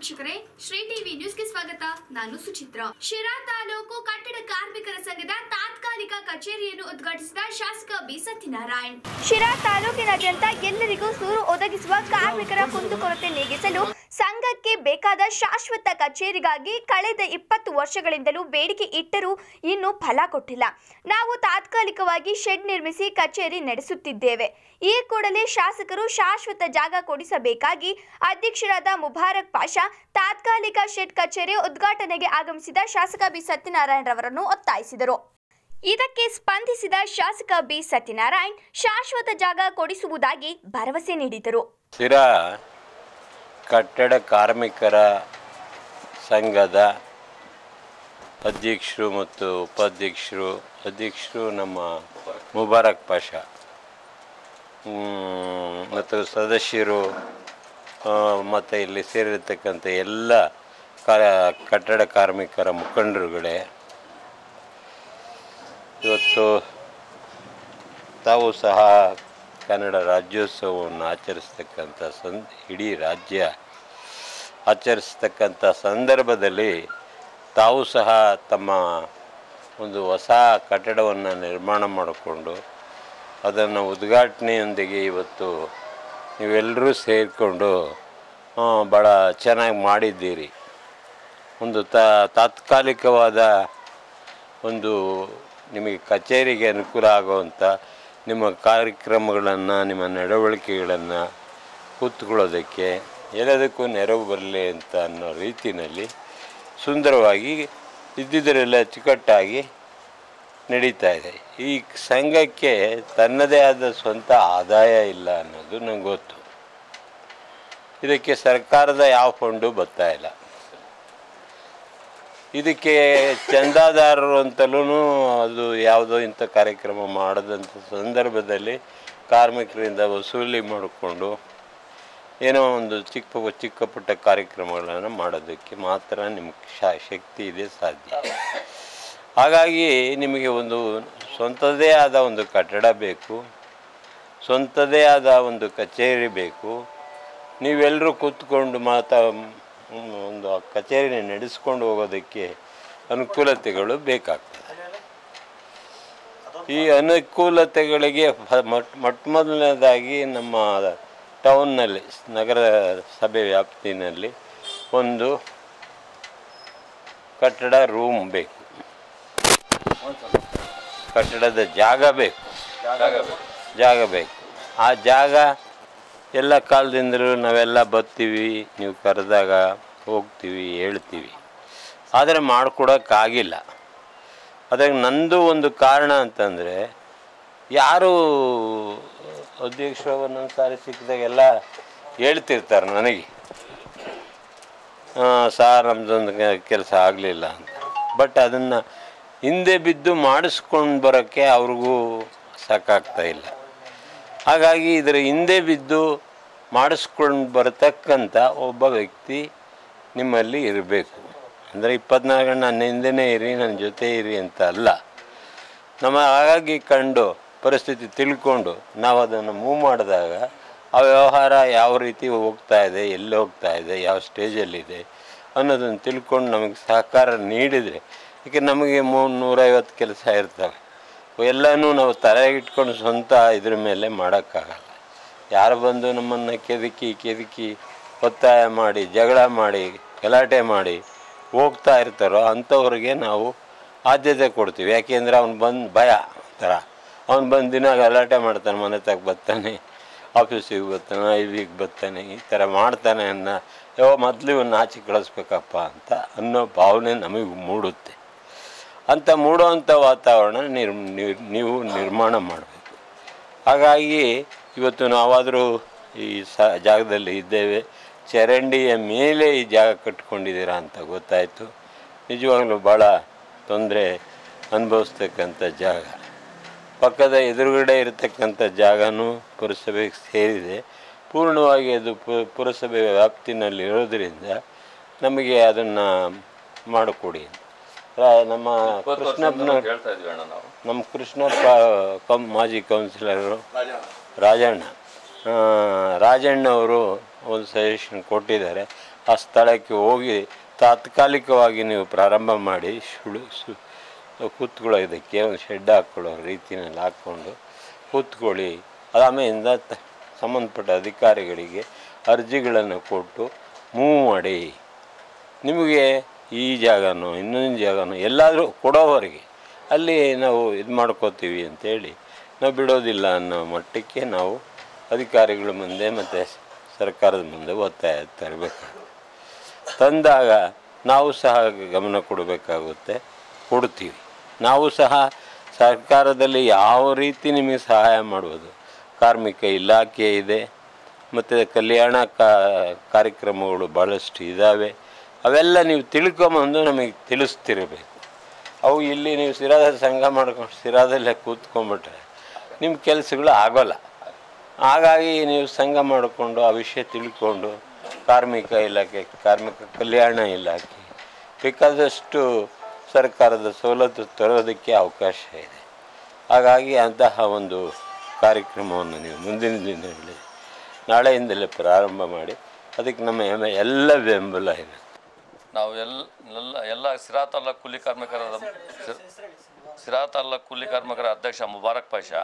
ವೀಕ್ಷಕರೇ ಶ್ರೀ ಟಿವಿ ನ್ಯೂಸ್ಗೆ ಸ್ವಾಗತ ನಾನು ಸುಚಿತ್ರ ಶಿರಾ ತಾಲೂಕು ಕಟ್ಟಡ ಕಾರ್ಮಿಕರ ಸಂಘದ ತಾತ್ಕಾಲಿಕ ಕಚೇರಿಯನ್ನು ಉದ್ಘಾಟಿಸಿದ ಶಾಸಕ ಬಿ ಸತ್ಯನಾರಾಯಣ್ ಶಿರಾ ತಾಲೂಕಿನಾದ್ಯಂತ ಎಲ್ಲರಿಗೂ ಸೂರು ಒದಗಿಸುವ ಕಾರ್ಮಿಕರ ಕುಂದುಕೊರತೆ ನೀಗಿಸಲು ಸಂಘಕ್ಕೆ ಬೇಕಾದ ಶಾಶ್ವತ ಕಚೇರಿಗಾಗಿ ಕಳೆದ ಇಪ್ಪತ್ತು ವರ್ಷಗಳಿಂದಲೂ ಬೇಡಿಕೆ ಇಟ್ಟರೂ ಇನ್ನೂ ಫಲ ಕೊಟ್ಟಿಲ್ಲ ನಾವು ತಾತ್ಕಾಲಿಕವಾಗಿ ಶೆಡ್ ನಿರ್ಮಿಸಿ ಕಚೇರಿ ನಡೆಸುತ್ತಿದ್ದೇವೆ ಈ ಕೂಡಲೇ ಶಾಸಕರು ಶಾಶ್ವತ ಜಾಗ ಕೊಡಿಸಬೇಕಾಗಿ ಅಧ್ಯಕ್ಷರಾದ ಮುಬಾರಕ್ ಪಾಷಾ ತಾತ್ಕಾಲಿಕ ಶೆಡ್ ಕಚೇರಿ ಉದ್ಘಾಟನೆಗೆ ಆಗಮಿಸಿದ ಶಾಸಕ ಬಿ ಸತ್ಯನಾರಾಯಣ್ ರವರನ್ನು ಒತ್ತಾಯಿಸಿದರು ಇದಕ್ಕೆ ಸ್ಪಂದಿಸಿದ ಶಾಸಕ ಬಿ ಸತ್ಯನಾರಾಯಣ್ ಶಾಶ್ವತ ಜಾಗ ಕೊಡಿಸುವುದಾಗಿ ಭರವಸೆ ನೀಡಿದರು ಸ್ಥಿರ ಕಟ್ಟಡ ಕಾರ್ಮಿಕರ ಸಂಘದ ಅಧ್ಯಕ್ಷರು ಮತ್ತು ಉಪಾಧ್ಯಕ್ಷರು ಅಧ್ಯಕ್ಷರು ನಮ್ಮ ಮುಬಾರಕ್ ಪಾಷಾ ಹ್ಮ್, ಮತ್ತು ಸದಸ್ಯರು ಆ, ಮತ್ತು ಇಲ್ಲಿ ಸೇರಿರ್ತಕ್ಕಂಥ ಎಲ್ಲ ಕ ಕಟ್ಟಡ ಕಾರ್ಮಿಕರ ಮುಖಂಡರುಗಳೇ ಇವತ್ತು ತಾವು ಸಹ ಕನ್ನಡ ರಾಜ್ಯೋತ್ಸವವನ್ನು ಆಚರಿಸ್ತಕ್ಕಂಥ ಸಂ ಇಡೀ ರಾಜ್ಯ ಆಚರಿಸ್ತಕ್ಕಂಥ ಸಂದರ್ಭದಲ್ಲಿ ತಾವು ಸಹ ತಮ್ಮ ಒಂದು ಹೊಸ ಕಟ್ಟಡವನ್ನು ನಿರ್ಮಾಣ ಮಾಡಿಕೊಂಡು ಅದನ್ನು ಉದ್ಘಾಟನೆಯೊಂದಿಗೆ ಇವತ್ತು ನೀವೆಲ್ಲರೂ ಸೇರಿಕೊಂಡು ಭಾಳ ಚೆನ್ನಾಗಿ ಮಾಡಿದ್ದೀರಿ ಒಂದು ತಾ ತಾತ್ಕಾಲಿಕವಾದ ಒಂದು ನಿಮಗೆ ಕಚೇರಿಗೆ ಅನುಕೂಲ ಆಗುವಂಥ ನಿಮ್ಮ ಕಾರ್ಯಕ್ರಮಗಳನ್ನು ನಿಮ್ಮ ನಡವಳಿಕೆಗಳನ್ನು ಕೂತ್ಕೊಳ್ಳೋದಕ್ಕೆ ಎಲ್ಲದಕ್ಕೂ ನೆರವು ಬರಲಿ ಅಂತ ಅನ್ನೋ ರೀತಿಯಲ್ಲಿ ಸುಂದರವಾಗಿ ಇದ್ದಿದ್ದರೆಲ್ಲ ಅಚ್ಚುಕಟ್ಟಾಗಿ ನಡೀತಾ ಇದೆ ಈ ಸಂಘಕ್ಕೆ ತನ್ನದೇ ಆದ ಸ್ವಂತ ಆದಾಯ ಇಲ್ಲ ಅನ್ನೋದು ನಂಗೆ ಗೊತ್ತು ಇದಕ್ಕೆ ಸರ್ಕಾರದ ಯಾವ ಫಂಡು ಬರ್ತಾ ಇಲ್ಲ ಇದಕ್ಕೆ ಚಂದಾದಾರರು ಅಂತಲೂ ಅದು ಯಾವುದೋ ಇಂಥ ಕಾರ್ಯಕ್ರಮ ಮಾಡದಂಥ ಸಂದರ್ಭದಲ್ಲಿ ಕಾರ್ಮಿಕರಿಂದ ವಸೂಲಿ ಮಾಡಿಕೊಂಡು ಏನೋ ಒಂದು ಚಿಕ್ಕ ಚಿಕ್ಕ ಪುಟ್ಟ ಕಾರ್ಯಕ್ರಮಗಳನ್ನು ಮಾಡೋದಕ್ಕೆ ಮಾತ್ರ ನಿಮ್ಗೆ ಶಾ ಶಕ್ತಿ ಇದೆ ಸಾಧ್ಯ ಹಾಗಾಗಿ ನಿಮಗೆ ಒಂದು ಸ್ವಂತದೇ ಆದ ಒಂದು ಕಟ್ಟಡ ಬೇಕು ಸ್ವಂತದೇ ಆದ ಒಂದು ಕಚೇರಿ ಬೇಕು ನೀವೆಲ್ಲರೂ ಕೂತ್ಕೊಂಡು ಮಾತಾ ಮ್, ಒಂದು ಆ ಕಚೇರಿನ ನಡೆಸ್ಕೊಂಡು ಹೋಗೋದಕ್ಕೆ ಅನುಕೂಲತೆಗಳು ಬೇಕಾಗ್ತದೆ ಈ ಅನುಕೂಲತೆಗಳಿಗೆ ಫ- ಮೊಟ್ಟ ಮೊಟ್ಟ ಮೊದಲನೇದಾಗಿ ನಮ್ಮ ಟೌನ್ನಲ್ಲಿ ನಗರ ಸಭೆ ವ್ಯಾಪ್ತಿನಲ್ಲಿ ಒಂದು ಕಟ್ಟಡ ರೂಮ್ ಬೇಕು ಕಟ್ಟಡದ ಜಾಗ ಬೇಕು ಜಾಗ ಬೇಕು ಆ ಜಾಗ ಎಲ್ಲ ಕಾಲದಿಂದಲೂ ನಾವೆಲ್ಲ ಬರ್ತೀವಿ ನೀವು ಕರೆದಾಗ ಹೋಗ್ತೀವಿ ಹೇಳ್ತೀವಿ ಆದರೆ ಮಾಡಿಕೊಡೋಕ್ಕಾಗಿಲ್ಲ ಅದಕ್ಕೆ ನಂದು ಒಂದು ಕಾರಣ ಅಂತಂದರೆ ಯಾರು ಅಧ್ಯಕ್ಷರು ಒಂದೊಂದು ಸಾರಿ ಸಿಕ್ಕಿದಾಗೆಲ್ಲ ಹೇಳ್ತಿರ್ತಾರೆ ನನಗೆ ಸಾರ್ ನಮ್ಮದೊಂದು ಕೆಲಸ ಆಗಲಿಲ್ಲ ಅಂತ ಬಟ್ ಅದನ್ನು ಹಿಂದೆ ಬಿದ್ದು ಮಾಡಿಸ್ಕೊಂಡು ಬರೋಕ್ಕೆ ಅವ್ರಿಗೂ ಸಾಕಾಗ್ತಾ ಇಲ್ಲ ಹಾಗಾಗಿ ಇದರ ಹಿಂದೆ ಬಿದ್ದು ಮಾಡಿಸ್ಕೊಂಡು ಬರತಕ್ಕಂಥ ಒಬ್ಬ ವ್ಯಕ್ತಿ ನಿಮ್ಮಲ್ಲಿ ಇರಬೇಕು ಅಂದರೆ ಇಪ್ಪತ್ನಾಲ್ಕು ಗಂಟೆ ನನ್ನ ಹಿಂದೆನೇ ಇರಿ ನನ್ನ ಜೊತೆ ಇರಿ ಅಂತ ಅಲ್ಲ ನಮ್ಮ ಹಾಗಾಗಿ ಕಂಡು ಪರಿಸ್ಥಿತಿ ತಿಳ್ಕೊಂಡು ನಾವು ಅದನ್ನು ಮೂವ್ ಮಾಡಿದಾಗ ಆ ವ್ಯವಹಾರ ಯಾವ ರೀತಿ ಹೋಗ್ತಾ ಇದೆ ಎಲ್ಲಿ ಹೋಗ್ತಾ ಇದೆ ಯಾವ ಸ್ಟೇಜಲ್ಲಿದೆ ಅನ್ನೋದನ್ನು ತಿಳ್ಕೊಂಡು ನಮಗೆ ಸಹಕಾರ ನೀಡಿದರೆ ಏಕೆ ನಮಗೆ ಮೂರು ನೂರೈವತ್ತು ಕೆಲಸ ಇರ್ತವೆ ಎಲ್ಲನೂ ನಾವು ತಲೆಗಿಟ್ಕೊಂಡು ಸ್ವಂತ ಇದ್ರ ಮೇಲೆ ಮಾಡೋಕ್ಕಾಗಲ್ಲ ಯಾರು ಬಂದು ನಮ್ಮನ್ನು ಕೆದಕಿ ಕೆದಕಿ ಒತ್ತಾಯ ಮಾಡಿ ಜಗಳ ಮಾಡಿ ಗಲಾಟೆ ಮಾಡಿ ಹೋಗ್ತಾ ಇರ್ತಾರೋ ಅಂಥವ್ರಿಗೆ ನಾವು ಆದ್ಯತೆ ಕೊಡ್ತೀವಿ ಯಾಕೆಂದರೆ ಅವ್ನು ಬಂದು ಭಯ ಥರ ಅವ್ನು ಬಂದು ದಿನ ಗಲಾಟೆ ಮಾಡ್ತಾನೆ ಮನೆ ತಗ ಬರ್ತಾನೆ ಆಫೀಸಿಗೆ ಬರ್ತಾನೆ ಇಲ್ಲಿಗೆ ಬರ್ತಾನೆ ಈ ಥರ ಮಾಡ್ತಾನೆ ಅನ್ನೋ ಯಾವ ಮೊದಲು ಇವನ್ನ ಆಚೆ ಕಳಿಸ್ಬೇಕಪ್ಪ ಅಂತ ಅನ್ನೋ ಭಾವನೆ ನಮಗೆ ಮೂಡುತ್ತೆ ಅಂತ ಮೂಡುವಂಥ ವಾತಾವರಣ ನಿರ್ ನಿರ್- ನೀವು ನಿರ್ಮಾಣ ಮಾಡಬೇಕು ಹಾಗಾಗಿ ಇವತ್ತು ನಾವಾದರೂ ಈ ಸ ಜಾಗದಲ್ಲಿ ಇದ್ದೇವೆ ಚರಂಡಿಯ ಮೇಲೆ ಈ ಜಾಗ ಕಟ್ಕೊಂಡಿದ್ದೀರಾ ಅಂತ ಗೊತ್ತಾಯಿತು ನಿಜವಾಗ್ಲೂ ಭಾಳ ತೊಂದರೆ ಅನುಭವಿಸ್ತಕ್ಕಂಥ ಜಾಗ ಪಕ್ಕದ ಎದುರುಗಡೆ ಇರತಕ್ಕಂಥ ಜಾಗನೂ ಪುರಸಭೆಗೆ ಸೇರಿದೆ ಪೂರ್ಣವಾಗಿ ಅದು ಪು- ಪುರಸಭೆ ವ್ಯಾಪ್ತಿನಲ್ಲಿ ಇರೋದರಿಂದ ನಮಗೆ ಅದನ್ನು ಮಾಡಿಕೊಡಿ ರಾ- ನಮ್ಮ ಕೃಷ್ಣಪ್ಪನ ಹೇಳ್ತಾ ಇದ್ವಿ ಅಣ್ಣ ನಾವು ನಮ್ಮ ಕೃಷ್ಣಪ್ಪ ಕಂ ಮಾಜಿ ಕೌನ್ಸಿಲರು ರಾಜಣ್ಣ ಆ, ರಾಜಣ್ಣ ಅವರು ಒಂದು ಸಜೆಷನ್ ಕೊಟ್ಟಿದ್ದಾರೆ ಆ ಸ್ಥಳಕ್ಕೆ ಹೋಗಿ ತಾತ್ಕಾಲಿಕವಾಗಿ ನೀವು ಪ್ರಾರಂಭ ಮಾಡಿ ಸುಳು ಸು ಕೂತ್ಕೊಳ್ಳೋದಕ್ಕೆ ಒಂದು ಶೆಡ್ ಹಾಕ್ಕೊಳ್ಳೋ ರೀತಿಯಲ್ಲಿ ಹಾಕ್ಕೊಂಡು ಕೂತ್ಕೊಳ್ಳಿ ಆಮೇಲಿಂದ ತ- ಸಂಬಂಧಪಟ್ಟ ಅಧಿಕಾರಿಗಳಿಗೆ ಅರ್ಜಿಗಳನ್ನು ಕೊಟ್ಟು ಮೂವ್ ಮಾಡಿ ನಿಮಗೆ ಈ ಜಾಗನೋ ಇನ್ನೊಂದು ಜಾಗನೋ ಎಲ್ಲಾದರೂ ಕೊಡೋವರೆಗೆ ಅಲ್ಲಿ ನಾವು ಇದು ಮಾಡ್ಕೋತೀವಿ ಅಂತೇಳಿ ನಾವು ಬಿಡೋದಿಲ್ಲ ಅನ್ನೋ ಮಟ್ಟಕ್ಕೆ ನಾವು ಅಧಿಕಾರಿಗಳ ಮುಂದೆ ಮತ್ತು ಸರ್ಕಾರದ ಮುಂದೆ ಒತ್ತಾಯ ತರಬೇಕಾಗುತ್ತೆ ತಂದಾಗ ನಾವು ಸಹ ಗಮನ ಕೊಡಬೇಕಾಗುತ್ತೆ ಕೊಡ್ತೀವಿ ನಾವು ಸಹ ಸರ್ಕಾರದಲ್ಲಿ ಯಾವ ರೀತಿ ನಿಮಗೆ ಸಹಾಯ ಮಾಡ್ಬೋದು ಕಾರ್ಮಿಕ ಇಲಾಖೆ ಇದೆ ಮತ್ತು ಕಲ್ಯಾಣ ಕಾ ಕಾರ್ಯಕ್ರಮಗಳು ಭಾಳಷ್ಟು ಇದ್ದಾವೆ ಅವೆಲ್ಲ ನೀವು ತಿಳ್ಕೊಂಬಂದು ನಮಗೆ ತಿಳಿಸ್ತಿರಬೇಕು ಅವು ಇಲ್ಲಿ ನೀವು ಸಿರಾದ ಸಂಘ ಮಾಡ್ಕೊಂಡು ಸಿರಾದಲ್ಲೇ ಕೂತ್ಕೊಂಡ್ಬಿಟ್ರೆ ನಿಮ್ಮ ಕೆಲಸಗಳು ಆಗೋಲ್ಲ ಹಾಗಾಗಿ ನೀವು ಸಂಘ ಮಾಡಿಕೊಂಡು ಆ ವಿಷಯ ತಿಳ್ಕೊಂಡು ಕಾರ್ಮಿಕ ಇಲಾಖೆ ಕಾರ್ಮಿಕ ಕಲ್ಯಾಣ ಇಲಾಖೆ ಬೇಕಾದಷ್ಟು ಸರ್ಕಾರದ ಸವಲತ್ತು ತರೋದಕ್ಕೆ ಅವಕಾಶ ಇದೆ ಹಾಗಾಗಿ ಅಂತಹ ಒಂದು ಕಾರ್ಯಕ್ರಮವನ್ನು ನೀವು ಮುಂದಿನ ದಿನಗಳಲ್ಲಿ ನಾಳೆಯಿಂದಲೇ ಪ್ರಾರಂಭ ಮಾಡಿ ಅದಕ್ಕೆ ನಮ್ಮ ಎಮ- ಎಲ್ಲ ಬೆಂಬಲ ಇದೆ ನಾವು ಎಲ್ಲ ಎಲ್ಲ ಎಲ್ಲ ಸಿರಾ ತಾಲ್ಲೂಕು ಕೂಲಿ ಕಾರ್ಮಿಕರ ಸಿರಾ ತಾಲ್ಲೂಕು ಕೂಲಿ ಕಾರ್ಮಿಕರ ಅಧ್ಯಕ್ಷ ಮುಬಾರಕ್ ಪಾಷಾ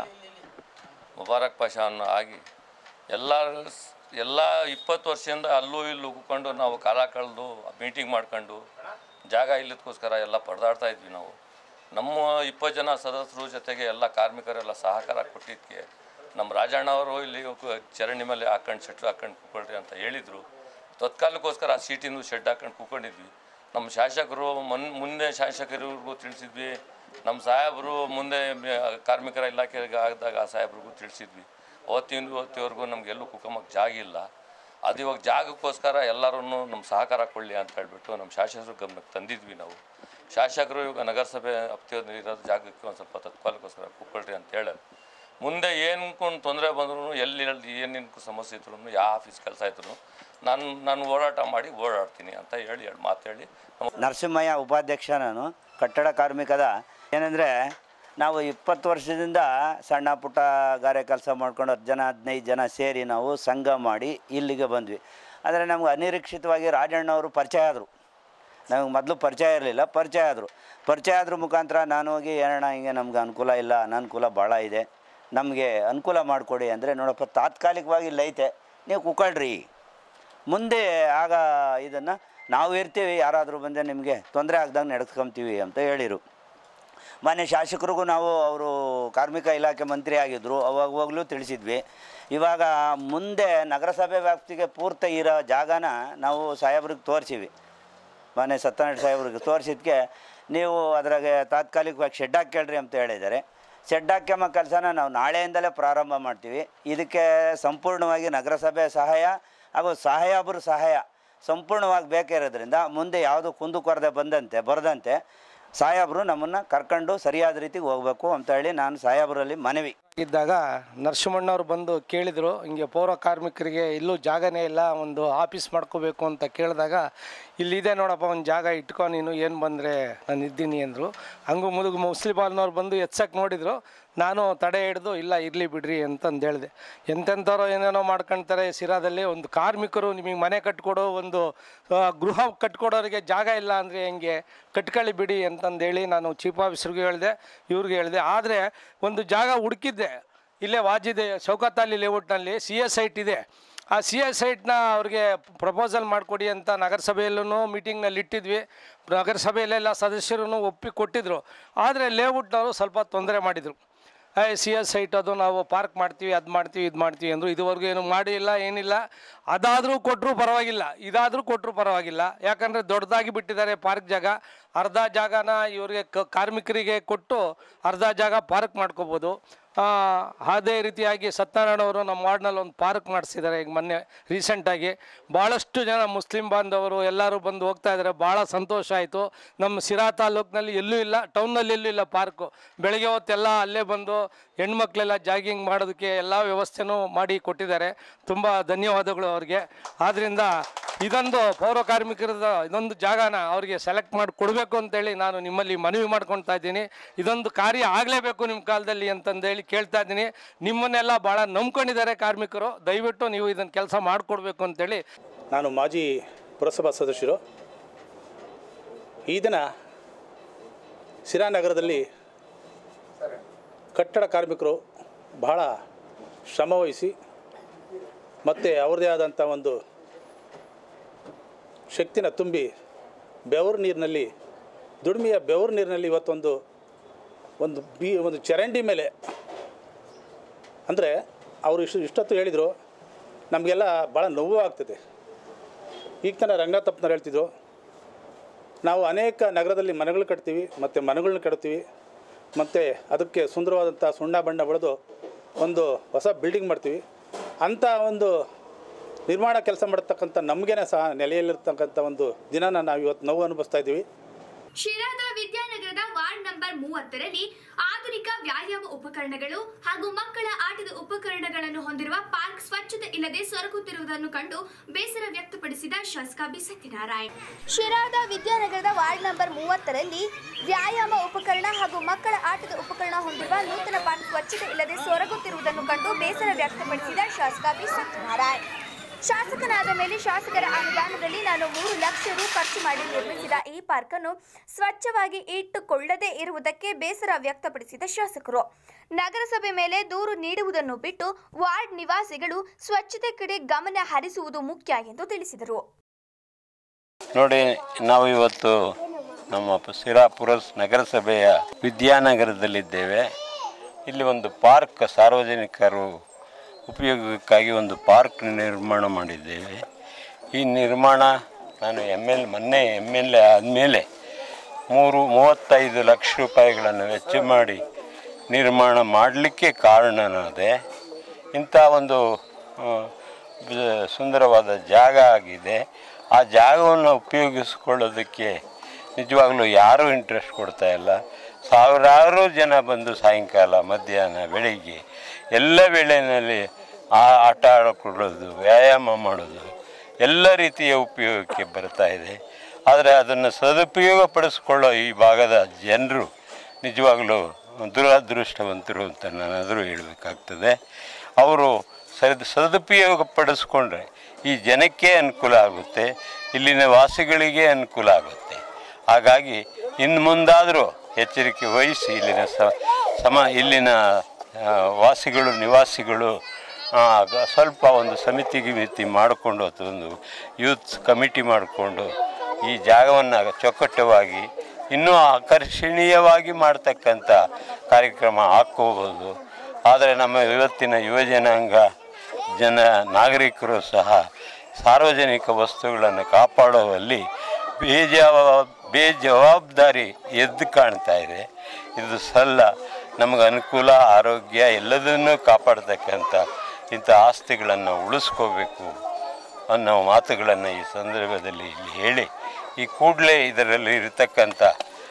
ಮುಬಾರಕ್ ಪಾಷಾ ಅನ್ನೋ ಆಗಿ ಎಲ್ಲ ಎಲ್ಲ ಇಪ್ಪತ್ತು ವರ್ಷದಿಂದ ಅಲ್ಲೂ ಇಲ್ಲೂ ಉಗ್ಕೊಂಡು ನಾವು ಕಾಲ ಕಳೆದು ಮೀಟಿಂಗ್ ಮಾಡ್ಕೊಂಡು ಜಾಗ ಇಲ್ಲದಕ್ಕೋಸ್ಕರ ಎಲ್ಲ ಪರದಾಡ್ತಾ ಇದ್ವಿ ನಾವು ನಮ್ಮ ಇಪ್ಪತ್ತು ಜನ ಸದಸ್ಯರು ಜೊತೆಗೆ ಎಲ್ಲ ಕಾರ್ಮಿಕರೆಲ್ಲ ಸಹಕಾರ ಕೊಟ್ಟಿದ್ದಕ್ಕೆ ನಮ್ಮ ರಾಜಣ್ಣ ಅವರು ಇಲ್ಲಿ ಕು- ಚರಂಡಿ ಮೇಲೆ ಹಾಕೊಂಡು ಶೆಟ್ಲ್ ಹಾಕೊಂಡು ಕೂತ್ಕೊಳ್ರಿ ಅಂತ ಹೇಳಿದರು ತತ್ಕಾಲಕ್ಕೋಸ್ಕರ ಆ ಸೀಟಿಂದು ಶೆಡ್ ಹಾಕೊಂಡು ಕೂತ್ಕೊಂಡಿದ್ವಿ ನಮ್ಮ ಶಾಸಕರು ಮುನ್ ಮುಂದೆ ಶಾಸಕರಿಗೂ ತಿಳಿಸಿದ್ವಿ ನಮ್ಮ ಸಾಹೇಬರು ಮುಂದೆ ಮೆ- ಕಾರ್ಮಿಕರ ಇಲಾಖೆಗೆ ಆದಾಗ ಆ ಸಾಹೇಬ್ರಿಗೂ ತಿಳಿಸಿದ್ವಿ ಅವತ್ತಿನ ಇವತ್ತಿವರೆಗೂ ನಮಗೆಲ್ಲೂ ಕುಕಮಕ್ಕೆ ಜಾಗ ಇಲ್ಲ ಅದು ಇವಾಗ ಜಾಗಕ್ಕೋಸ್ಕರ ಎಲ್ಲರೂ ನಮ್ಮ ಸಹಕಾರ ಕೊಡಲಿ ಅಂತ ಹೇಳ್ಬಿಟ್ಟು ನಮ್ಮ ಶಾಸಕರು ಗಮನಕ್ಕೆ ತಂದಿದ್ವಿ ನಾವು ಶಾಸಕರು ಇವಾಗ ನಗರಸಭೆ ಹಪ್ತಿಯಲ್ಲಿ ಇರೋದು ಜಾಗಕ್ಕೆ ಒಂದು ಸ್ವಲ್ಪ ತತ್ಕಾಲಕ್ಕೋಸ್ಕರ ಕೂತ್ಕೊಳ್ರಿ ಅಂತ ಹೇಳೋದು ಮುಂದೆ ಏನಕ್ಕೊಂದು ತೊಂದರೆ ಬಂದ್ರು ಎಲ್ಲಿ ಎಲ್ಲಿ ಏನೇನು ಸಮಸ್ಯೆ ಇದ್ರು ಯಾವ ಆಫೀಸ್ ಕೆಲಸ ಇದ್ರು ನಾನು ನಾನು ಓಡಾಟ ಮಾಡಿ ಓಡಾಡ್ತೀನಿ ಅಂತ ಹೇಳಿ ಎರಡು ಮಾತು ಹೇಳಿ ನಮ್ಮ ನರಸಿಂಹಯ್ಯ ಉಪಾಧ್ಯಕ್ಷ ನಾನು ಕಟ್ಟಡ ಕಾರ್ಮಿಕದ ಏನಂದರೆ ನಾವು ಇಪ್ಪತ್ತು ವರ್ಷದಿಂದ ಸಣ್ಣ ಪುಟ್ಟ ಗಾರೆ ಕೆಲಸ ಮಾಡ್ಕೊಂಡು ಹತ್ತು ಜನ ಹದಿನೈದು ಜನ ಸೇರಿ ನಾವು ಸಂಘ ಮಾಡಿ ಇಲ್ಲಿಗೆ ಬಂದ್ವಿ ಆದರೆ ನಮ್ಗೆ ಅನಿರೀಕ್ಷಿತವಾಗಿ ರಾಜಣ್ಣವರು ಪರಿಚಯ ಆದರು ನಮಗೆ ಮೊದಲು ಪರಿಚಯ ಇರಲಿಲ್ಲ ಪರಿಚಯ ಆದರು ಪರಿಚಯ ಆದ್ರ ಮುಖಾಂತರ ನಾನು ಹೋಗಿ ಏನಣ್ಣ ಹಿಂಗೆ ನಮ್ಗೆ ಅನುಕೂಲ ಇಲ್ಲ ಅನನುಕೂಲ ಭಾಳ ಇದೆ ನಮಗೆ ಅನುಕೂಲ ಮಾಡಿಕೊಡಿ ಅಂದರೆ ನೋಡಪ್ಪ ತಾತ್ಕಾಲಿಕವಾಗಿ ಇಲ್ಲೈತೆ ನೀವು ಕುಕ್ಕಳ್ರಿ ಮುಂದೆ ಆಗ ಇದನ್ನು ನಾವು ಇರ್ತೀವಿ ಯಾರಾದರೂ ಬಂದರೆ ನಿಮಗೆ ತೊಂದರೆ ಆಗ್ದಂಗೆ ನಡೆಸ್ಕೊಂತೀವಿ ಅಂತ ಹೇಳಿರು ಮಾನ್ಯ ಶಾಸಕರಿಗೂ ನಾವು ಅವರು ಕಾರ್ಮಿಕ ಇಲಾಖೆ ಮಂತ್ರಿ ಆಗಿದ್ದರು ಅವಾಗವಾಗಲೂ ತಿಳಿಸಿದ್ವಿ ಇವಾಗ ಮುಂದೆ ನಗರಸಭೆ ವ್ಯಾಪ್ತಿಗೆ ಪೂರ್ತಿ ಇರೋ ಜಾಗನ ನಾವು ಸಾಹೇಬ್ರಿಗೆ ತೋರಿಸಿವಿ ಮಾನ್ಯ ಸತ್ಯನಾರಾಯಣ ಸಾಹೇಬ್ರಿಗೆ ತೋರಿಸಿದ್ಕೆ ನೀವು ಅದ್ರಾಗೆ ತಾತ್ಕಾಲಿಕವಾಗಿ ಶೆಡ್ ಹಾಕ್ಕೊಳ್ರಿ ಅಂತ ಹೇಳಿದ್ದಾರೆ ಶೆಡ್ ಹಾಕ್ಯಂಬ ಕೆಲಸನ ನಾವು ನಾಳೆಯಿಂದಲೇ ಪ್ರಾರಂಭ ಮಾಡ್ತೀವಿ ಇದಕ್ಕೆ ಸಂಪೂರ್ಣವಾಗಿ ನಗರಸಭೆ ಸಹಾಯ ಹಾಗೂ ಸಾಹೇಬರ ಸಹಾಯ ಸಂಪೂರ್ಣವಾಗಿ ಬೇಕಿರೋದ್ರಿಂದ ಮುಂದೆ ಯಾವುದು ಕುಂದುಕೊರದೆ ಬಂದಂತೆ ಬರದಂತೆ ಸಾಹೇಬರು ನಮ್ಮನ್ನು ಕರ್ಕೊಂಡು ಸರಿಯಾದ ರೀತಿಗೆ ಹೋಗಬೇಕು ಅಂತ ಹೇಳಿ ನಾನು ಸಾಹೇಬರಲ್ಲಿ ಮನವಿ ಇದ್ದಾಗ ನರಸಿಂಹಣ್ಣವ್ರು ಬಂದು ಕೇಳಿದರು ಹಿಂಗೆ ಪೌರ ಕಾರ್ಮಿಕರಿಗೆ ಇಲ್ಲೂ ಜಾಗನೇ ಇಲ್ಲ ಒಂದು ಆಫೀಸ್ ಮಾಡ್ಕೋಬೇಕು ಅಂತ ಕೇಳಿದಾಗ ಇಲ್ಲಿದೆ ನೋಡಪ್ಪ ಒಂದು ಜಾಗ ಇಟ್ಕೊ ನೀನು ಏನು ಬಂದರೆ ನಾನು ಇದ್ದೀನಿ ಅಂದರು ಹಂಗೂ ಮುದುಗು ಮುಸ್ಲಿಮಾಲ್ನವ್ರು ಬಂದು ಎತ್ಸಕ್ಕೆ ನೋಡಿದರು ನಾನು ತಡೆ ಹಿಡಿದು ಇಲ್ಲ ಇರಲಿ ಬಿಡ್ರಿ ಅಂತಂದು ಹೇಳಿದೆ ಎಂತೆಂಥವ್ರು ಏನೇನೋ ಮಾಡ್ಕೊಳ್ತಾರೆ ಸಿರಾದಲ್ಲಿ ಒಂದು ಕಾರ್ಮಿಕರು ನಿಮಗೆ ಮನೆ ಕಟ್ಕೊಡೋ ಒಂದು ಆ, ಗೃಹ ಕಟ್ಕೊಡೋರಿಗೆ ಜಾಗ ಇಲ್ಲ ಅಂದರೆ ಹೆಂಗೆ ಕಟ್ಕೊಳ್ಳಿ ಬಿಡಿ ಅಂತಂದೇಳಿ ನಾನು ಚೀಫ್ ಆಫೀಸರ್ಗೂ ಹೇಳಿದೆ ಇವ್ರಿಗೆ ಹೇಳಿದೆ ಆದರೆ ಒಂದು ಜಾಗ ಹುಡುಕಿದ್ದೆ ಇಲ್ಲೇ ವಾಜಿದೆ ಶೌಕತ್ ಅಲಿ ಲೇಔಟ್ನಲ್ಲಿ ಸಿ ಎಸ್ ಐಟ್ ಇದೆ ಆ ಸಿ ಎಸ್ ಐಟ್ನ ಅವ್ರಿಗೆ ಪ್ರಪೋಸಲ್ ಮಾಡಿಕೊಡಿ ಅಂತ ನಗರಸಭೆಯಲ್ಲೂ ಮೀಟಿಂಗ್ನಲ್ಲಿ ಇಟ್ಟಿದ್ವಿ ನಗರಸಭೆಯಲ್ಲೆಲ್ಲ ಸದಸ್ಯರು ಒಪ್ಪಿ ಕೊಟ್ಟಿದ್ದರು ಆದರೆ ಲೇಔಟ್ನವರು ಸ್ವಲ್ಪ ತೊಂದರೆ ಮಾಡಿದರು ಸಿ ಎಸ್ ಸೈಟ್ ಅದು ನಾವು ಪಾರ್ಕ್ ಮಾಡ್ತೀವಿ ಅದು ಮಾಡ್ತೀವಿ ಇದು ಮಾಡ್ತೀವಿ ಅಂದರು ಇದುವರೆಗೂ ಏನು ಮಾಡಿಲ್ಲ ಏನಿಲ್ಲ ಅದಾದರೂ ಕೊಟ್ಟರು ಪರವಾಗಿಲ್ಲ ಇದಾದರೂ ಕೊಟ್ಟರು ಪರವಾಗಿಲ್ಲ ಯಾಕಂದರೆ ದೊಡ್ಡದಾಗಿ ಬಿಟ್ಟಿದ್ದಾರೆ ಪಾರ್ಕ್ ಜಾಗ ಅರ್ಧ ಜಾಗನ ಇವರಿಗೆ ಕ ಕಾರ್ಮಿಕರಿಗೆ ಕೊಟ್ಟು ಅರ್ಧ ಜಾಗ ಪಾರ್ಕ್ ಮಾಡ್ಕೋಬೋದು ಆ, ಅದೇ ರೀತಿಯಾಗಿ ಸತ್ಯನಾರಾಯಣವರು ನಮ್ಮ ವಾರ್ಡ್ನಲ್ಲಿ ಒಂದು ಪಾರ್ಕ್ ಮಾಡಿಸಿದ್ದಾರೆ ಈಗ ಮೊನ್ನೆ ರೀಸೆಂಟಾಗಿ ಭಾಳಷ್ಟು ಜನ ಮುಸ್ಲಿಂ ಬಾಂಧವರು ಎಲ್ಲರೂ ಬಂದು ಹೋಗ್ತಾ ಇದ್ದಾರೆ ಭಾಳ ಸಂತೋಷ ಆಯಿತು ನಮ್ಮ ಸಿರಾ ತಾಲೂಕಿನಲ್ಲಿ ಎಲ್ಲೂ ಇಲ್ಲ ಟೌನ್ನಲ್ಲಿ ಎಲ್ಲೂ ಇಲ್ಲ ಪಾರ್ಕು ಬೆಳಗ್ಗೆ ಹೊತ್ತೆಲ್ಲ ಅಲ್ಲೇ ಬಂದು ಹೆಣ್ಮಕ್ಳೆಲ್ಲ ಜಾಗಿಂಗ್ ಮಾಡೋದಕ್ಕೆ ಎಲ್ಲ ವ್ಯವಸ್ಥೆನೂ ಮಾಡಿ ಕೊಟ್ಟಿದ್ದಾರೆ ತುಂಬ ಧನ್ಯವಾದಗಳು ಅವ್ರಿಗೆ ಆದ್ದರಿಂದ ಇದೊಂದು ಪೌರ ಕಾರ್ಮಿಕರದ ಇದೊಂದು ಜಾಗನ ಅವರಿಗೆ ಸೆಲೆಕ್ಟ್ ಮಾಡಿ ಕೊಡಬೇಕು ಅಂತೇಳಿ ನಾನು ನಿಮ್ಮಲ್ಲಿ ಮನವಿ ಮಾಡ್ಕೊಳ್ತಾ ಇದ್ದೀನಿ ಇದೊಂದು ಕಾರ್ಯ ಆಗಲೇಬೇಕು ನಿಮ್ಮ ಕಾಲದಲ್ಲಿ ಅಂತಂದೇಳಿ ಕೇಳ್ತಾ ಇದ್ದೀನಿ ನಿಮ್ಮನ್ನೆಲ್ಲ ಭಾಳ ನಂಬ್ಕೊಂಡಿದ್ದಾರೆ ಕಾರ್ಮಿಕರು ದಯವಿಟ್ಟು ನೀವು ಇದನ್ನು ಕೆಲಸ ಮಾಡಿಕೊಡ್ಬೇಕು ಅಂತೇಳಿ ನಾನು ಮಾಜಿ ಪುರಸಭಾ ಸದಸ್ಯರು ಈ ದಿನ ಶಿರಾನಗರದಲ್ಲಿ ಕಟ್ಟಡ ಕಾರ್ಮಿಕರು ಬಹಳ ಶ್ರಮವಹಿಸಿ ಮತ್ತು ಅವ್ರದ್ದೇ ಆದಂಥ ಒಂದು ಶಕ್ತಿನ ತುಂಬಿ ಬೆವರು ನೀರಿನಲ್ಲಿ ದುಡಿಮೆಯ ಬೆವರು ನೀರಿನಲ್ಲಿ ಇವತ್ತೊಂದು ಒಂದು ಬಿ ಒಂದು ಚರಂಡಿ ಮೇಲೆ ಅಂದರೆ ಅವರು ಇಷ್ಟು ಇಷ್ಟೊತ್ತು ಹೇಳಿದರು ನಮಗೆಲ್ಲ ಭಾಳ ನೋವು ಆಗ್ತದೆ ಈಗ ತನ ರಂಗನಾಥಪ್ಪನವ್ರು ಹೇಳ್ತಿದ್ರು ನಾವು ಅನೇಕ ನಗರದಲ್ಲಿ ಮನೆಗಳು ಕಟ್ತೀವಿ ಮತ್ತು ಮನೆಗಳನ್ನ ಕಟ್ತೀವಿ ಮತ್ತು ಅದಕ್ಕೆ ಸುಂದರವಾದಂಥ ಸುಣ್ಣ ಬಣ್ಣ ಬಳಿದು ಒಂದು ಹೊಸ ಬಿಲ್ಡಿಂಗ್ ಮಾಡ್ತೀವಿ ಅಂಥ ಒಂದು ನಿರ್ಮಾಣ ಕೆಲಸ ಮಾಡತಕ್ಕಂಥ ನಮಗೇನೆ ಸಹ ನೆಲೆಯಲ್ಲಿರ್ತಕ್ಕಂಥ ಒಂದು ದಿನನ ನಾವು ಇವತ್ತು ನೋವು ಅನುಭವಿಸ್ತಾ ಇದ್ದೀವಿ ಶಿರಾದ ವಿದ್ಯಾನಗರದ ವಾರ್ಡ್ ನಂಬರ್ ಮೂವತ್ತರಲ್ಲಿ ಆಧುನಿಕ ವ್ಯಾಯಾಮ ಉಪಕರಣಗಳು ಹಾಗೂ ಮಕ್ಕಳ ಆಟದ ಉಪಕರಣಗಳನ್ನು ಹೊಂದಿರುವ ಪಾರ್ಕ್ ಸ್ವಚ್ಛತೆ ಇಲ್ಲದೆ ಸೊರಗುತ್ತಿರುವುದನ್ನು ಕಂಡು ಬೇಸರ ವ್ಯಕ್ತಪಡಿಸಿದ ಶಾಸಕ ಬಿ ಸತ್ಯನಾರಾಯಣ್ ಶಿರಾದ ವಿದ್ಯಾನಗರದ ವಾರ್ಡ್ ನಂಬರ್ ಮೂವತ್ತರಲ್ಲಿ ವ್ಯಾಯಾಮ ಉಪಕರಣ ಹಾಗೂ ಮಕ್ಕಳ ಆಟದ ಉಪಕರಣ ಹೊಂದಿರುವ ನೂತನ ಪಾರ್ಕ್ ಸ್ವಚ್ಛತೆ ಇಲ್ಲದೆ ಸೊರಗುತ್ತಿರುವುದನ್ನು ಕಂಡು ಬೇಸರ ವ್ಯಕ್ತಪಡಿಸಿದ ಶಾಸಕ ಬಿ ಸತ್ಯನಾರಾಯಣ್ ಶಾಸಕನಾದ ಮೇಲೆ ಶಾಸಕರ ಅನುದಾನದಲ್ಲಿ ನಾನು ಮೂರು ಲಕ್ಷ ರು ಖರ್ಚು ಮಾಡಿ ನಿರ್ಮಿಸಿದ ಈ ಪಾರ್ಕ್ ಅನ್ನು ಸ್ವಚ್ಛವಾಗಿ ಇಟ್ಟುಕೊಳ್ಳದೇ ಇರುವುದಕ್ಕೆ ಬೇಸರ ವ್ಯಕ್ತಪಡಿಸಿದ ಶಾಸಕರು ನಗರಸಭೆ ಮೇಲೆ ದೂರು ನೀಡುವುದನ್ನು ಬಿಟ್ಟು ವಾರ್ಡ್ ನಿವಾಸಿಗಳು ಸ್ವಚ್ಛತೆ ಕಡೆ ಗಮನ ಹರಿಸುವುದು ಮುಖ್ಯ ಎಂದು ತಿಳಿಸಿದರು ನೋಡಿ ನಾವು ಇವತ್ತು ನಮ್ಮ ಪ- ಸಿರಾಪುರ ನಗರಸಭೆಯ ವಿದ್ಯಾನಗರದಲ್ಲಿದ್ದೇವೆ ಇಲ್ಲಿ ಒಂದು ಪಾರ್ಕ್ ಸಾರ್ವಜನಿಕರು ಉಪಯೋಗಕ್ಕಾಗಿ ಒಂದು ಪಾರ್ಕ್ ನಿರ್ಮಾಣ ಮಾಡಿದ್ದೇವೆ ಈ ನಿರ್ಮಾಣ ನಾನು ಎಮ್ ಎಲ್ ಮೊನ್ನೆ ಎಮ್ ಎಲ್ ಎ ಆದಮೇಲೆ ಮೂರು ಮೂವತ್ತೈದು ಲಕ್ಷ ರೂಪಾಯಿಗಳನ್ನು ವೆಚ್ಚ ಮಾಡಿ ನಿರ್ಮಾಣ ಮಾಡಲಿಕ್ಕೆ ಕಾರಣನಾದೆ ಇಂಥ ಒಂದು ಆ, ಬ- ಸುಂದರವಾದ ಜಾಗ ಆಗಿದೆ ಆ ಜಾಗವನ್ನು ಉಪಯೋಗಿಸ್ಕೊಳ್ಳೋದಕ್ಕೆ ನಿಜವಾಗ್ಲೂ ಯಾರೂ ಇಂಟ್ರೆಸ್ಟ್ ಕೊಡ್ತಾ ಇಲ್ಲ ಸಾವಿರಾರು ಜನ ಬಂದು ಸಾಯಂಕಾಲ ಮಧ್ಯಾಹ್ನ ಬೆಳಿಗ್ಗೆ ಎಲ್ಲ ವೇಳೆಯಲ್ಲಿ ಆ ಆಟ ಆಡಿಕೊಳ್ಳೋದು ವ್ಯಾಯಾಮ ಮಾಡೋದು ಎಲ್ಲ ರೀತಿಯ ಉಪಯೋಗಕ್ಕೆ ಬರ್ತಾ ಇದೆ ಆದರೆ ಅದನ್ನು ಸದುಪಯೋಗ ಪಡಿಸ್ಕೊಳ್ಳೋ ಈ ಭಾಗದ ಜನರು ನಿಜವಾಗಲೂ ದುರದೃಷ್ಟವಂತರು ಅಂತ ನಾನಾದರೂ ಹೇಳಬೇಕಾಗ್ತದೆ ಅವರು ಸದ್ ಸದುಪಯೋಗ ಪಡಿಸ್ಕೊಂಡ್ರೆ ಈ ಜನಕ್ಕೆ ಅನುಕೂಲ ಆಗುತ್ತೆ ಇಲ್ಲಿನ ವಾಸಿಗಳಿಗೆ ಅನುಕೂಲ ಆಗುತ್ತೆ ಹಾಗಾಗಿ ಇನ್ನು ಮುಂದಾದರೂ ಎಚ್ಚರಿಕೆ ವಹಿಸಿ ಇಲ್ಲಿನ ಸ ಸಮ ಇಲ್ಲಿನ ಆ, ವಾಸಿಗಳು ನಿವಾಸಿಗಳು ಆ, ಗ- ಸ್ವಲ್ಪ ಒಂದು ಸಮಿತಿ ಗಿಮಿತಿ ಮಾಡಿಕೊಂಡು ಅಥವಾ ಒಂದು ಯೂತ್ ಕಮಿಟಿ ಮಾಡಿಕೊಂಡು ಈ ಜಾಗವನ್ನು ಚೊಕ್ಕಟವಾಗಿ ಇನ್ನೂ ಆಕರ್ಷಣೀಯವಾಗಿ ಮಾಡ್ತಕ್ಕಂಥ ಕಾರ್ಯಕ್ರಮ ಹಾಕ್ಕೋಬೋದು ಆದರೆ ನಮ್ಮ ಇವತ್ತಿನ ಯುವಜನಾಂಗ ಜನ ನಾಗರಿಕರು ಸಹ ಸಾರ್ವಜನಿಕ ವಸ್ತುಗಳನ್ನು ಕಾಪಾಡುವಲ್ಲಿ ಬೇಜಾವ ಬೇಜವಾಬ್ದಾರಿ ಎದ್ದು ಕಾಣ್ತಾ ಇದೆ ಇದು ಸಲ್ಲ ನಮಗೆ ಅನುಕೂಲ ಆರೋಗ್ಯ ಎಲ್ಲದನ್ನೂ ಕಾಪಾಡ್ತಕ್ಕಂಥ ಇಂಥ ಆಸ್ತಿಗಳನ್ನು ಉಳಿಸ್ಕೋಬೇಕು ಅನ್ನೋ ಮಾತುಗಳನ್ನು ಈ ಸಂದರ್ಭದಲ್ಲಿ ಇಲ್ಲಿ ಹೇಳಿ ಈ ಕೂಡಲೇ ಇದರಲ್ಲಿ ಇರತಕ್ಕಂಥ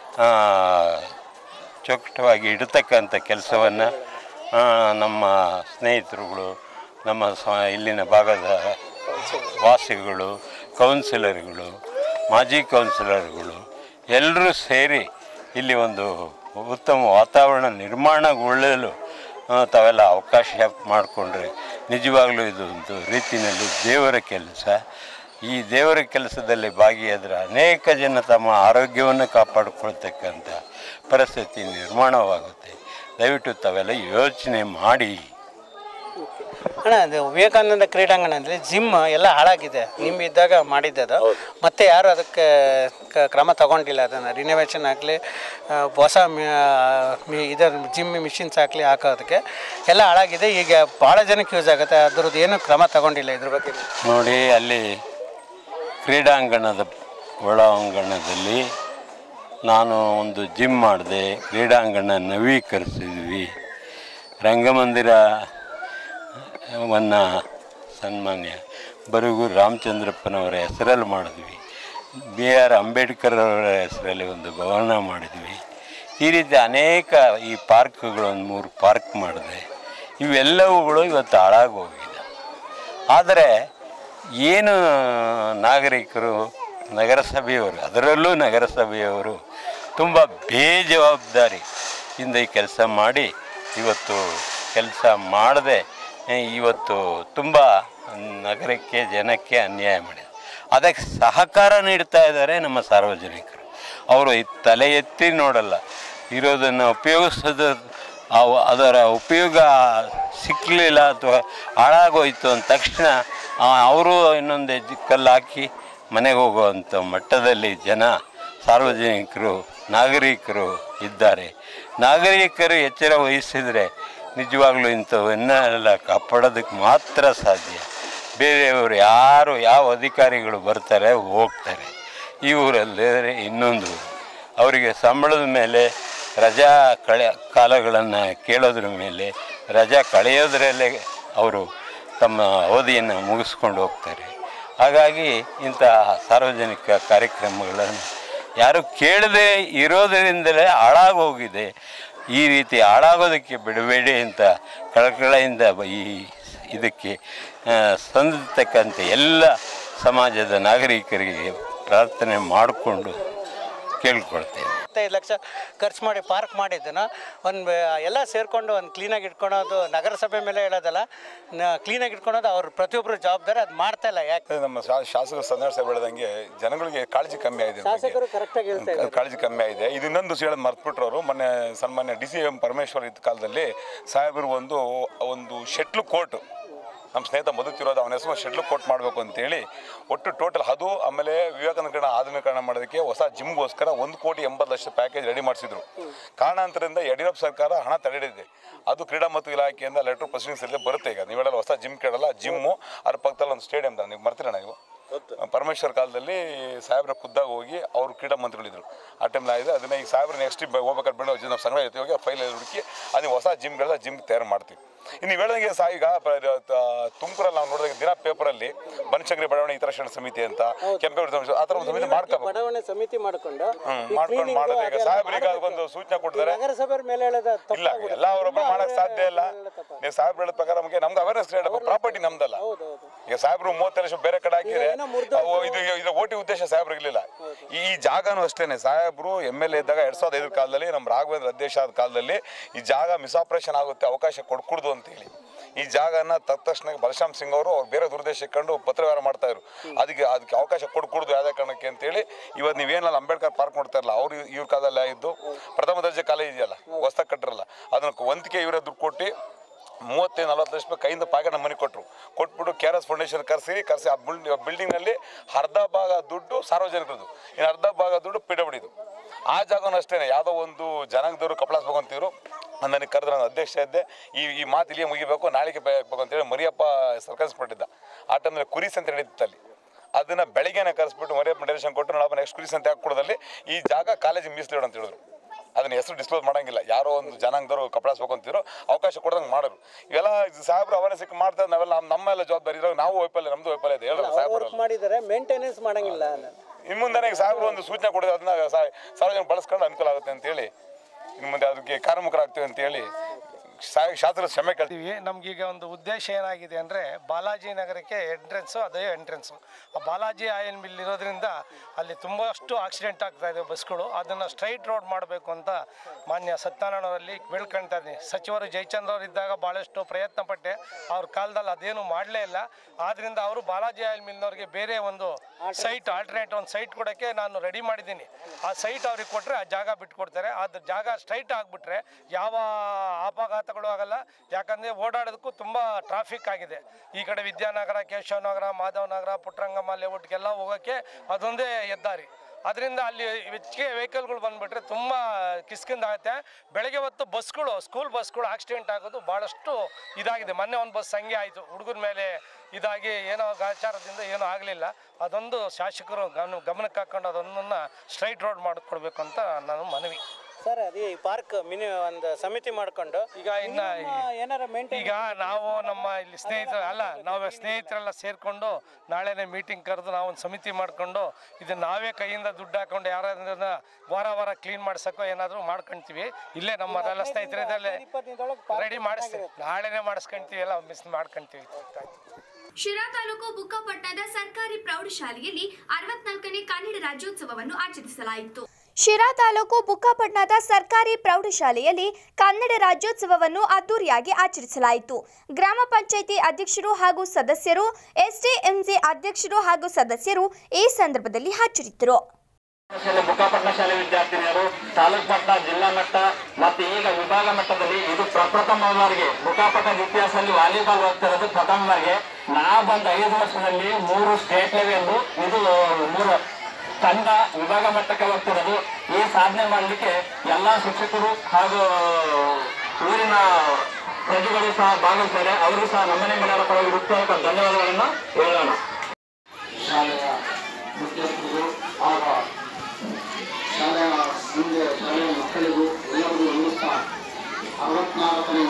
ಚೊಕ್ಕಟವಾಗಿ ಇಡತಕ್ಕಂಥ ಕೆಲಸವನ್ನು ನಮ್ಮ ಸ್ನೇಹಿತರುಗಳು ನಮ್ಮ ಸ ಇಲ್ಲಿನ ಭಾಗದ ವಾಸಿಗಳು ಕೌನ್ಸಿಲರ್ಗಳು ಮಾಜಿ ಕೌನ್ಸಿಲರ್ಗಳು ಎಲ್ಲರೂ ಸೇರಿ ಇಲ್ಲಿ ಒಂದು ಉತ್ತಮ ವಾತಾವರಣ ನಿರ್ಮಾಣಗೊಳ್ಳಲು ಆ, ತಾವೆಲ್ಲ ಅವಕಾಶ ಮಾಡಿಕೊಂಡ್ರೆ ನಿಜವಾಗ್ಲೂ ಇದು ಒಂದು ರೀತಿಯಲ್ಲಿ ದೇವರ ಕೆಲಸ ಈ ದೇವರ ಕೆಲಸದಲ್ಲಿ ಭಾಗಿಯಾದರೆ ಅನೇಕ ಜನ ತಮ್ಮ ಆರೋಗ್ಯವನ್ನು ಕಾಪಾಡಿಕೊಳ್ತಕ್ಕಂಥ ಪರಿಸ್ಥಿತಿ ನಿರ್ಮಾಣವಾಗುತ್ತೆ ದಯವಿಟ್ಟು ತಾವೆಲ್ಲ ಯೋಚನೆ ಮಾಡಿ ಅಣ್ಣ ಅದು ವಿವೇಕಾನಂದ ಕ್ರೀಡಾಂಗಣದಲ್ಲಿ ಜಿಮ್ ಎಲ್ಲ ಹಾಳಾಗಿದೆ ನಿಮ್ಮ ಇದ್ದಾಗ ಮಾಡಿದ್ದೆ ಅದು ಮತ್ತೆ ಯಾರು ಅದಕ್ಕೆ ಕ- ಕ್ರಮ ತಗೊಂಡಿಲ್ಲ ಅದನ್ನು ರಿನೋವೇಷನ್ ಆಗಲಿ ಹೊಸ ಇದರ ಜಿಮ್ ಮಿಷಿನ್ಸ್ ಹಾಕಲಿ ಹಾಕೋದಕ್ಕೆ ಎಲ್ಲ ಹಾಳಾಗಿದೆ ಈಗ ಭಾಳ ಜನಕ್ಕೆ ಯೂಸ್ ಆಗುತ್ತೆ ಅದ್ರದ್ದು ಏನು ಕ್ರಮ ತಗೊಂಡಿಲ್ಲ ಇದ್ರ ಬಗ್ಗೆ ನೋಡಿ ಅಲ್ಲಿ ಕ್ರೀಡಾಂಗಣದ ಒಳಾಂಗಣದಲ್ಲಿ ನಾನು ಒಂದು ಜಿಮ್ ಮಾಡಿದೆ ಕ್ರೀಡಾಂಗಣ ನವೀಕರಿಸಿದ್ವಿ ರಂಗಮಂದಿರ ವನ್ನು ಸನ್ಮಾನ್ಯ ಬರಗೂರು ರಾಮಚಂದ್ರಪ್ಪನವರ ಹೆಸರಲ್ಲಿ ಮಾಡಿದ್ವಿ ಬಿ ಆರ್ ಅಂಬೇಡ್ಕರ್ ಅವರ ಹೆಸರಲ್ಲಿ ಒಂದು ಭವನ ಮಾಡಿದ್ವಿ ಈ ರೀತಿ ಅನೇಕ ಈ ಪಾರ್ಕ್ಗಳು ಒಂದು ಮೂರು ಪಾರ್ಕ್ ಮಾಡಿದೆ ಇವೆಲ್ಲವುಗಳು ಇವತ್ತು ಹಾಳಾಗೋಗಿದೆ ಆದರೆ ಏನು ನಾಗರಿಕರು ನಗರಸಭೆಯವರು ಅದರಲ್ಲೂ ನಗರಸಭೆಯವರು ತುಂಬ ಬೇಜವಾಬ್ದಾರಿ ಇಂದ ಈ ಕೆಲಸ ಮಾಡಿ ಇವತ್ತು ಕೆಲಸ ಮಾಡದೆ ಇವತ್ತು ತುಂಬ ನಗರಕ್ಕೆ ಜನಕ್ಕೆ ಅನ್ಯಾಯ ಮಾಡಿದೆ ಅದಕ್ಕೆ ಸಹಕಾರ ನೀಡ್ತಾ ಇದ್ದಾರೆ ನಮ್ಮ ಸಾರ್ವಜನಿಕರು ಅವರು ಈ ತಲೆ ಎತ್ತಿ ನೋಡಲ್ಲ ಇರೋದನ್ನು ಉಪಯೋಗಿಸೋದು ಅವು- ಅದರ ಉಪಯೋಗ ಸಿಕ್ಕಲಿಲ್ಲ ಅಥವಾ ಹಾಳಾಗೋಯ್ತು ಅಂದ ತಕ್ಷಣ ಅವರು ಇನ್ನೊಂದು ಹೆಜ್ಜೆ ಕಲ್ಲು ಹಾಕಿ ಮನೆಗೆ ಹೋಗುವಂಥ ಮಟ್ಟದಲ್ಲಿ ಜನ ಸಾರ್ವಜನಿಕರು ನಾಗರಿಕರು ಇದ್ದಾರೆ ನಾಗರಿಕರು ಎಚ್ಚರ ವಹಿಸಿದರೆ ನಿಜವಾಗ್ಲೂ ಇಂಥವನ್ನೆಲ್ಲ ಕಾಪಾಡೋದಕ್ಕೆ ಮಾತ್ರ ಸಾಧ್ಯ ಬೇರೆಯವರು ಯಾರು ಯಾವ ಅಧಿಕಾರಿಗಳು ಬರ್ತಾರೆ ಹೋಗ್ತಾರೆ ಈ ಊರಲ್ಲೇ ಇನ್ನೊಂದು ಊರು ಅವರಿಗೆ ಸಂಬಳದ ಮೇಲೆ ರಜಾ ಕಳೆ ಕಾಲಗಳನ್ನು ಕೇಳೋದ್ರ ಮೇಲೆ ರಜಾ ಕಳೆಯೋದ್ರಲ್ಲೇ ಅವರು ತಮ್ಮ ಅವಧಿಯನ್ನು ಮುಗಿಸ್ಕೊಂಡು ಹೋಗ್ತಾರೆ ಹಾಗಾಗಿ ಇಂತಹ ಸಾರ್ವಜನಿಕ ಕಾರ್ಯಕ್ರಮಗಳನ್ನು ಯಾರು ಕೇಳದೆ ಇರೋದರಿಂದಲೇ ಹಾಳಾಗೋಗಿದೆ ಈ ರೀತಿ ಹಾಳಾಗೋದಕ್ಕೆ ಬಿಡಬೇಡಿ ಅಂತ ಕಳಕಳೆಯಿಂದ ಬ- ಈ ಇದಕ್ಕೆ ಆ, ಸಂದಿರ್ತಕ್ಕಂಥ ಎಲ್ಲ ಸಮಾಜದ ನಾಗರಿಕರಿಗೆ ಪ್ರಾರ್ಥನೆ ಮಾಡಿಕೊಂಡು ಕೇಳ್ಕೊಳ್ತೇನೆ ಇಪ್ಪತ್ತೈದು ಲಕ್ಷ ಖರ್ಚು ಮಾಡಿ ಪಾರ್ಕ್ ಮಾಡಿದ್ದನ್ನು ಒಂದು ಎಲ್ಲ ಸೇರಿಕೊಂಡು ಒಂದು ಕ್ಲೀನಾಗಿ ಇಟ್ಕೊಳೋದು ನಗರಸಭೆ ಮೇಲೆ ಹೇಳೋದಲ್ಲ ಕ್ಲೀನಾಗಿ ಇಟ್ಕೊಳೋದು ಅವ್ರ ಪ್ರತಿಯೊಬ್ಬರು ಜವಾಬ್ದಾರಿ ಅದು ಮಾಡ್ತಾ ಇಲ್ಲ ಯಾಕೆ ಅದೇ ನಮ್ಮ ಶಾ- ಶಾಸಕರು ಸಂದರ್ಶ ಬೆಳೆದಂಗೆ ಜನಗಳಿಗೆ ಕಾಳಜಿ ಕಮ್ಮಿ ಆಗಿದೆ ಇದ್ರ ಬಗ್ಗೆ. ಶಾಸಕರು ಕರೆಕ್ಟಾಗಿ ಹೇಳ್ತಾ ಇದ್ದಾರೆ ಕಾಳಜಿ ಕಮ್ಮಿ ಆಗಿದೆ ಇದು ಇನ್ನೊಂದು ಹೇಳೋದು ಮರ್ತ್ಬಿಟ್ರು ಅವರು ಮೊನ್ನೆ ಸನ್ಮಾನ್ಯ ಡಿ ಸಿ ಎಂ ಪರಮೇಶ್ವರ್ ಇದ್ದ ಕಾಲದಲ್ಲಿ ಸಾಹೇಬರು ಒಂದು ಒಂದು ಶೆಟ್ಲು ಕೋರ್ಟ್ ನಮ್ಮ ಸ್ನೇಹಿತ ಬದುಕ್ತಿರೋದು ಅವನ ಹೆಸರು ಶೆಟ್ಲು ಕೋರ್ಟ್ ಮಾಡಬೇಕು ಅಂತೇಳಿ ಒಟ್ಟು ಟೋಟಲ್ ಅದು ಆಮೇಲೆ ವಿವೇಕಾನಂದ ಆಧುನೀಕರಣ ಮಾಡೋದಕ್ಕೆ ಹೊಸ ಜಿಮ್ಗೋಸ್ಕರ ಒಂದು ಕೋಟಿ ಎಂಬತ್ತು ಲಕ್ಷ ಪ್ಯಾಕೇಜ್ ರೆಡಿ ಮಾಡಿಸಿದ್ರು ಕಾರಣಾಂತರದಿಂದ ಯಡಿಯೂರಪ್ಪ ಸರ್ಕಾರ ಹಣ ತಡೆದಿದೆ ಅದು ಕ್ರೀಡಾ ಮತ್ತು ಇಲಾಖೆಯಿಂದ ಲೆಟರ್ ಪ್ರೊಸೀಡಿಂಗ್ಸ್ ಅಲ್ಲಿ ಬರುತ್ತೆ ಈಗ ನೀವು ಹೇಳಲ್ಲ ಹೊಸ ಜಿಮ್ ಕೇಳಲ್ಲ ಜಿಮ್ಮು ಅದ್ರ ಪಕ್ಕದಲ್ಲಿ ಒಂದು ಸ್ಟೇಡಿಯಂ ತರ ನೀವು ಮರ್ತೀರಣ ನೀವು ಪರಮೇಶ್ವರ್ ಕಾಲದಲ್ಲಿ ಸಾಹೇಬ್ರ ಖುದ್ದಾಗಿ ಹೋಗಿ ಅವರು ಕ್ರೀಡಾ ಮಂತ್ರಿಗಳಿದ್ರು ಆ ಟೈಮ್ಲಿ ಆಗಿದೆ ಅದನ್ನ ಈಗ ಸಾಹೇಬ್ರ ನೆಕ್ಸ್ಟ್ ಹೋಗ್ಬೇಕಾದ್ರೆ ಬಿಡೋ ನಮ್ಮ ಸಂಘ ಜೊತೆ ಹೋಗಿ ಫೈಲ್ ಹುಡುಕಿ ಅದನ್ನ ಹೊಸ ಜಿಮ್ಗಳ ಜಿಮ್ ತಯಾರು ಮಾಡ್ತೀವಿ ಇನ್ನು ನೀವು ಹೇಳ್ದಂಗೆ ಸಹ ಈಗ ತುಮಕೂರಲ್ಲಿ ನಾವು ನೋಡಿದಾಗ ದಿನ ಪೇಪರಲ್ಲಿ ಬನಶಂಕರಿ ಬಡಾವಣೆ ಹಿತರಕ್ಷಣಾ ಸಮಿತಿ ಅಂತ ಕೆಂಪೇಗೌಡ ಸಮಿತಿ ಆ ಥರ ಒಂದು ಸಮಿತಿ ಮಾಡ್ಕೋಬೇಕು ಬಡಾವಣೆ ಸಮಿತಿ ಮಾಡ್ಕೊಂಡು ಹ್ಮ್ ಈ ಮಾಡ್ಕೊಂಡು cleaning ಮಾಡೋದು ಈಗ ಅದೆಲ್ಲ ಸಾಹೇಬ್ರಿಗೆ ಮಾಡ್ಬೇಕು. ಒಂದು ಸೂಚನೆ ಈ ಕೊಟ್ಟಿದ್ದಾರೆ ನಗರಸಭೆ ಮೇಲೆ ಹೇಳೋದು ಇಲ್ಲ ತಪ್ಪಾಗ್ಬಿಡುತ್ತೆ. ಎಲ್ಲ ಅವರೊಬ್ಬ ತುಂಬಾ ಮಾಡಕ್ ಸಾಧ್ಯ ಇಲ್ಲ ಹೇಳೋದು ತಪ್ಪ. ನೀವು ಸಾಹೇಬ್ರು ಹೇಳಿದ ಪ್ರಕಾರ ನಮಗೆ ನಮ್ಗೆ ಅವೇರ್ನೆಸ್ ಹೇಳಬೇಕು ಪ್ರಾಪರ್ಟಿ ನಮ್ದಲ್ಲ ಹೌದು ಹೌದು ಈಗ ಸಾಹೇಬ್ರು ಮೂವತ್ತು ಲಕ್ಷ ಬೇರೆ ಕಡೆ ಹಾಕಿದ್ರೆ ಏನೋ ಮುರ್ದೋಯ್ತು. ಅವು ಇದು ಇದು ಓಟಿ ಉದ್ದೇಶ ಸಾಹೇಬ್ರು ಇರಲಿಲ್ಲ ಈ ಜಾಗನೂ ಅಷ್ಟೇನೆ ಸಾಹೇಬ್ರು ಎಮ್ ಎಲ್ ಎ ಇದ್ದಾಗ ಎರಡ್ ಸಾವಿರದ ಐದರ ಕಾಲದಲ್ಲಿ ನಮ್ಮ ರಾಘವೇಂದ್ರ ಅಧ್ಯಕ್ಷ ಆದ ಕಾಲದಲ್ಲಿ ಈ ಜಾಗ ಮಿಸಾಪರೇಷನ್ ಆಗುತ್ತೆ ಅವಕಾಶ ಕೊಡ್ಕೂಡ್ದು ಅಂತೇಳಿ ಈ ಜಾಗನ ತಕ್ಕ ತಕ್ಷಣ ಬಲಶ್ಯಾಮ್ ಸಿಂಗ್ ಅವರು ಅವ್ರು ಬೇರೆ ದುರ್ದೇಶ ಕಂಡು ಪತ್ರವ್ಯವಹಾರ ಮಾಡ್ತಾ ಇದ್ರು ಅದಕ್ಕೆ ಅದಕ್ಕೆ ಅವಕಾಶ ಕೊಡ್ಕೂಡ್ದು ಯಾವುದೇ ಕಾರಣಕ್ಕೆ ಅಂತೇಳಿ ಇವತ್ತು ನೀವೇನಲ್ಲ ಅಂಬೇಡ್ಕರ್ ಪಾರ್ಕ್ ನೋಡ್ತಾ ಇರಲ್ಲ ಅವ್ರು ಇವ್ರ ಕಾಲದಲ್ಲಿ ಆಗಿದ್ದು ಪ್ರಥಮ ದರ್ಜೆ ಕಾಲೇಜ್ ಇದೆಯಲ್ಲ ಹೊಸ್ದಾಗಿ ಕಟ್ಟಿರಲ್ಲ ಅದನ್ನ ವಂತಿಕೆ ಇವರೇ ದುಡ್ಡು ಕೊಟ್ಟು ಮೂವತ್ತೈದು ನಲ್ವತ್ತು ಲಕ್ಷ ರೂಪಾಯಿ ಕೈಯಿಂದ ಪಾಕೆಟ್ ಮನೆ ಕೊಟ್ಟರು ಕೊಟ್ಬಿಟ್ಟು ಕೆ ಆರ್ ಎಸ್ ಫೌಂಡೇಶನ್ ಕರೆಸಿ ಕರೆಸಿ ಆ ಬಿಲ್ಡ್ ಬಿಲ್ಡಿಂಗ್ನಲ್ಲಿ ಅರ್ಧ ಭಾಗ ದುಡ್ಡು ಸಾರ್ವಜನಿಕರದು ಇನ್ನು ಅರ್ಧ ಭಾಗ ದುಡ್ಡು ಪಿ ಡಬ್ಲ್ಯೂದು ಆ ಜಾಗನೂ ಅಷ್ಟೇ ಯಾವುದೋ ಒಂದು ಜನಾಂಗದವರು ಕಪಳಾಸ್ಬೇಕು ಅಂತಿದ್ರು ನನಗೆ ಕರೆದ್ರೆ ನಾನು ಅಧ್ಯಕ್ಷ ಇದ್ದೆ ಈ ಈ ಮಾತು ಇಲ್ಲಿಯೇ ಮುಗಿಬೇಕು ನಾಳೆಗೆ ಬೇಕು ಅಂತೇಳಿ ಮರಿಯಪ್ಪ ಸರ್ಕಸ್ ಪಟ್ಟಿದ್ದ ಆ ಟೈಮ್ನಲ್ಲಿ ಕುರಿ ಸಂತೆ ನಡೀತಿತ್ತು ಅಲ್ಲಿ ಅದನ್ನ ಬೆಳಿಗ್ಗೆನೆ ಕರೆಸ್ಬಿಟ್ಟು ಮರಿಯಪ್ಪ ಡೈರೆಕ್ಷನ್ ಕೊಟ್ಟು ನಾವು ನೆಕ್ಸ್ಟ್ ಕುರಿ ಸಂತೆ ಹಾಕೊಡೋದಲ್ಲಿ ಈ ಜಾಗ ಕಾಲೇಜಿಗೆ ಮೀಸಲಿಡು ಅಂತ ಹೇಳಿದ್ರು ಅದನ್ನ ಹೆಸರು ಡಿಸ್ಕ್ಲೋಸ್ ಮಾಡಂಗಿಲ್ಲ ಯಾರೋ ಒಂದು ಜನಾಂಗದವರು ಕಪಳಾಸ್ಬೇಕು ಅಂತಿರೋ ಅವಕಾಶ ಕೊಡದಂಗೆ ಮಾಡೋರು ಇವೆಲ್ಲ ಸಾಹೇಬ್ರು ಅವನೇ ಸಿಕ್ಕ ಮಾಡ್ತಾರೆ ನಾವೆಲ್ಲ ನಮ್ಮ ನಮ್ಮೆಲ್ಲ ಜವಾಬ್ದಾರಿ ಇರೋ ನಾವು ವೈಫಲ್ಯ ನಮ್ದು ವೈಫಲ್ಯ ಇದೆ ಹೇಳಲ್ಲ ಸಾಹೇಬ್ರು ವರ್ಕ್ ಮಾಡಿದ್ದಾರೆ ಮೇಂಟೆನೆನ್ಸ್ ಮಾಡಂಗಿಲ್ಲ ಇನ್ನು ಮುಂದೆ ಈಗ ಸಾಹೇಬ್ರು ಒಂದು ಸೂಚನೆ ಕೊಡೋದು ಅದನ್ನ ಸಾ- ಸಾರ್ವಜನಿಕ ಬಳಸ್ಕೊಂಡು ಅನುಕೂಲ ಆಗುತ್ತೆ ಅಂತೇಳಿ ಇನ್ನು ಮುಂದೆ ಅದಕ್ಕೆ ಕಾರ್ಮಿಕರಾಗ್ತೀವಿ ಅಂತೇಳಿ ಸಾ- ಶಾಸ್ತ್ರ ಕ್ಷಮೆ ಕೇಳ್ತೀವಿ ಇದ್ದೀವಿ ನಮಗೀಗ ಒಂದು ಉದ್ದೇಶ ಏನಾಗಿದೆ ಅಂದರೆ ಬಾಲಾಜಿ ನಗರಕ್ಕೆ ಎಂಟ್ರೆನ್ಸು ಅದೇ ಎಂಟ್ರೆನ್ಸು ಆ ಬಾಲಾಜಿ ಆಯಿಲ್ ಮಿಲ್ ಇರೋದ್ರಿಂದ ಅಲ್ಲಿ ತುಂಬಷ್ಟು ಆಕ್ಸಿಡೆಂಟ್ ಆಗ್ತಾ ಇದೆ ಬಸ್ಗಳು ಅದನ್ನು ಸ್ಟ್ರೈಟ್ ರೋಡ್ ಮಾಡಬೇಕು ಅಂತ ಮಾನ್ಯ ಸತ್ಯನಾರಾಯಣವರಲ್ಲಿ ಬೆಳ್ಕೊಳ್ತಾ ಇದ್ದೀನಿ ಸಚಿವರು ಜಯಚಂದ್ರ ಅವರು ಇದ್ದಾಗ ಭಾಳಷ್ಟು ಪ್ರಯತ್ನ ಪಟ್ಟೆ ಅವ್ರ ಕಾಲದಲ್ಲಿ ಅದೇನು ಮಾಡಲೇ ಇಲ್ಲ ಆದ್ದರಿಂದ ಅವರು ಬಾಲಾಜಿ ಆಯಿಲ್ ಮಿಲ್ನವ್ರಿಗೆ ಬೇರೆ ಒಂದು ಸೈಟ್ ಆಲ್ಟರ್ನೇಟ್ ಒಂದು ಸೈಟ್ ಕೊಡೋಕ್ಕೆ ನಾನು ರೆಡಿ ಮಾಡಿದ್ದೀನಿ ಆ ಸೈಟ್ ಅವ್ರಿಗೆ ಕೊಟ್ಟರೆ ಆ ಜಾಗ ಬಿಟ್ಕೊಡ್ತಾರೆ ಅದು ಜಾಗ ಸ್ಟ್ರೈಟ್ ಆಗಿಬಿಟ್ರೆ ಯಾವ ಅಪಘಾತಗಳು ಆಗಲ್ಲ ಯಾಕಂದರೆ ಓಡಾಡೋದಕ್ಕೂ ತುಂಬ ಟ್ರಾಫಿಕ್ ಆಗಿದೆ ಈ ಕಡೆ ವಿದ್ಯಾನಗರ ಕೇಶವನಗರ ಮಾಧವನಗರ ಪುಟ್ಟರಂಗಮ್ಮ ಲೇಔಟ್ಗೆಲ್ಲ ಹೋಗೋಕ್ಕೆ ಅದೊಂದೇ ಹೆದ್ದಾರಿ ಅದರಿಂದ ಅಲ್ಲಿ ಹೆಚ್ಚಿಗೆ ವೆಹಿಕಲ್ಗಳು ಬಂದುಬಿಟ್ರೆ ತುಂಬ ಕಿಸ್ಕಿಂದ ಆಗುತ್ತೆ ಬೆಳಗ್ಗೆ ಹೊತ್ತು ಬಸ್ಗಳು ಸ್ಕೂಲ್ ಬಸ್ಗಳು ಆಕ್ಸಿಡೆಂಟ್ ಆಗೋದು ಭಾಳಷ್ಟು ಇದಾಗಿದೆ ಮೊನ್ನೆ ಒಂದು ಬಸ್ ಹಂಗೆ ಆಯಿತು ಹುಡುಗರ ಮೇಲೆ ಇದಾಗಿ ಏನೋ ಗಾಚಾರದಿಂದ ಏನೂ ಆಗಲಿಲ್ಲ ಅದೊಂದು ಶಾಸಕರು ಗಮನ ಗಮನಕ್ಕೆ ಹಾಕೊಂಡು ಅದೊಂದನ್ನು ಸ್ಟ್ರೈಟ್ ರೋಡ್ ಮಾಡಿಕೊಡ್ಬೇಕು ಅಂತ ನಾನು ಮನವಿ ಸರ್ ಅದೇ ಈ ಪಾರ್ಕ್ ಮಿನಿ ಒಂದು ಸಮಿತಿ ಮಾಡ್ಕೊಂಡು ಈಗ ಇನ್ನು ಏನಾರ ಮೇಂಟೈನ್ ಈಗ ನಾವು ನಮ್ಮ ಇಲ್ಲಿ ಸ್ನೇಹಿತರು ಅಲ್ಲ ನಾವು ಸ್ನೇಹಿತರೆಲ್ಲ ಸೇರಿಕೊಂಡು ನಾಳೆನೇ ಮೀಟಿಂಗ್ ಕರೆದು ನಾವು ಒಂದು ಸಮಿತಿ ಮಾಡಿಕೊಂಡು ಇದನ್ನ ನಾವೇ ಕೈಯಿಂದ ದುಡ್ಡು ಹಾಕೊಂಡು ಯಾರಾದ್ರೂ ವಾರ ವಾರ ಕ್ಲೀನ್ ಮಾಡ್ಸಕ್ಕೋ ಏನಾದರೂ ಮಾಡ್ಕೊಂತೀವಿ ಇಲ್ಲೇ ನಮ್ಮದೆಲ್ಲ ಸ್ನೇಹಿತರದಲ್ಲೇ ರೆಡಿ ಮಾಡಿಸ್ತೀವಿ ನಾಳೆನೇ ಮಾಡಿಸ್ಕೊಂತೀವಿ ಎಲ್ಲ ಮಿಸ್ ಮಾಡ್ಕೊಂತೀವಿ ಶಿರಾ ತಾಲೂಕು ಬುಕ್ಕಪಟ್ಟಣದ ಸರ್ಕಾರಿ ಪ್ರೌಢಶಾಲೆಯಲ್ಲಿ ಅರವತ್ನಾಲ್ಕನೇ ಕನ್ನಡ ರಾಜ್ಯೋತ್ಸವವನ್ನು ಆಚರಿಸಲಾಯಿತು ಶಿರಾ ತಾಲೂಕು ಬುಕ್ಕಾಪಟ್ನದ ಸರ್ಕಾರಿ ಪ್ರೌಢಶಾಲೆಯಲ್ಲಿ ಕನ್ನಡ ರಾಜ್ಯೋತ್ಸವವನ್ನು ಅದ್ದೂರಿಯಾಗಿ ಆಚರಿಸಲಾಯಿತು ಗ್ರಾಮ ಪಂಚಾಯಿತಿ ಅಧ್ಯಕ್ಷರು ಹಾಗೂ ಸದಸ್ಯರು ಎಸ್ಡಿಎಂಸಿ ಅಧ್ಯಕ್ಷರು ಹಾಗೂ ಸದಸ್ಯರು ಈ ಸಂದರ್ಭದಲ್ಲಿ ಹಾಜರಿದ್ದರು ಶಾಲೆ ಬುಕ್ಕಾಪಟ್ನ ಶಾಲೆ ವಿದ್ಯಾರ್ಥಿನಿಯರು ತಾಲೂಕು ಮಟ್ಟ ಜಿಲ್ಲಾ ಮಟ್ಟ ಮತ್ತು ಈಗ ವಿಭಾಗ ಮಟ್ಟದಲ್ಲಿ ಇದು ಪ್ರಪ್ರಥಮವಾಗಿ ಬುಕ್ಕಾಪಟ್ನ ಇತಿಹಾಸದಲ್ಲಿ ವಾಲಿಬಾಲ್ ಹೋಗ್ತಿರೋದು ಪ್ರಥಮವಾಗಿ ನಾ ಬಂದ ಐದು ವರ್ಷದಲ್ಲಿ ಮೂರು ಸ್ಟೇಟ್ ಲೆವೆಲ್ ಇದು ಮೂರು ತಂಡ ವಿಭಾಗ ಮಟ್ಟಕ್ಕೆ ಹೋಗ್ತಿರೋದು ಈ ಸಾಧನೆ ಮಾಡಲಿಕ್ಕೆ ಎಲ್ಲ ಶಿಕ್ಷಕರು ಹಾಗೂ ಊರಿನ ಪ್ರಜೆಗಳು ಸಹ ಭಾಗವಹಿಸ್ತಾರೆ ಅವರು ಸಹ ನಮ್ಮನೆ ಮನೆಯವರ ಪರವಾಗಿ ಹೃತ್ಪೂರ್ವಕ ಧನ್ಯವಾದಗಳನ್ನು ಹೇಳೋಣ ಶಾಲೆಯ ಮುಖ್ಯಸ್ಥರು ಹಾಗೂ ಶಾಲೆಯ ಮುಂದೆ ಶಾಲೆಯ ಮಕ್ಕಳಿಗೂ ಎಲ್ಲರಿಗೂ ನಮಸ್ಕಾರ ಅರವತ್ನಾಲ್ಕನೇ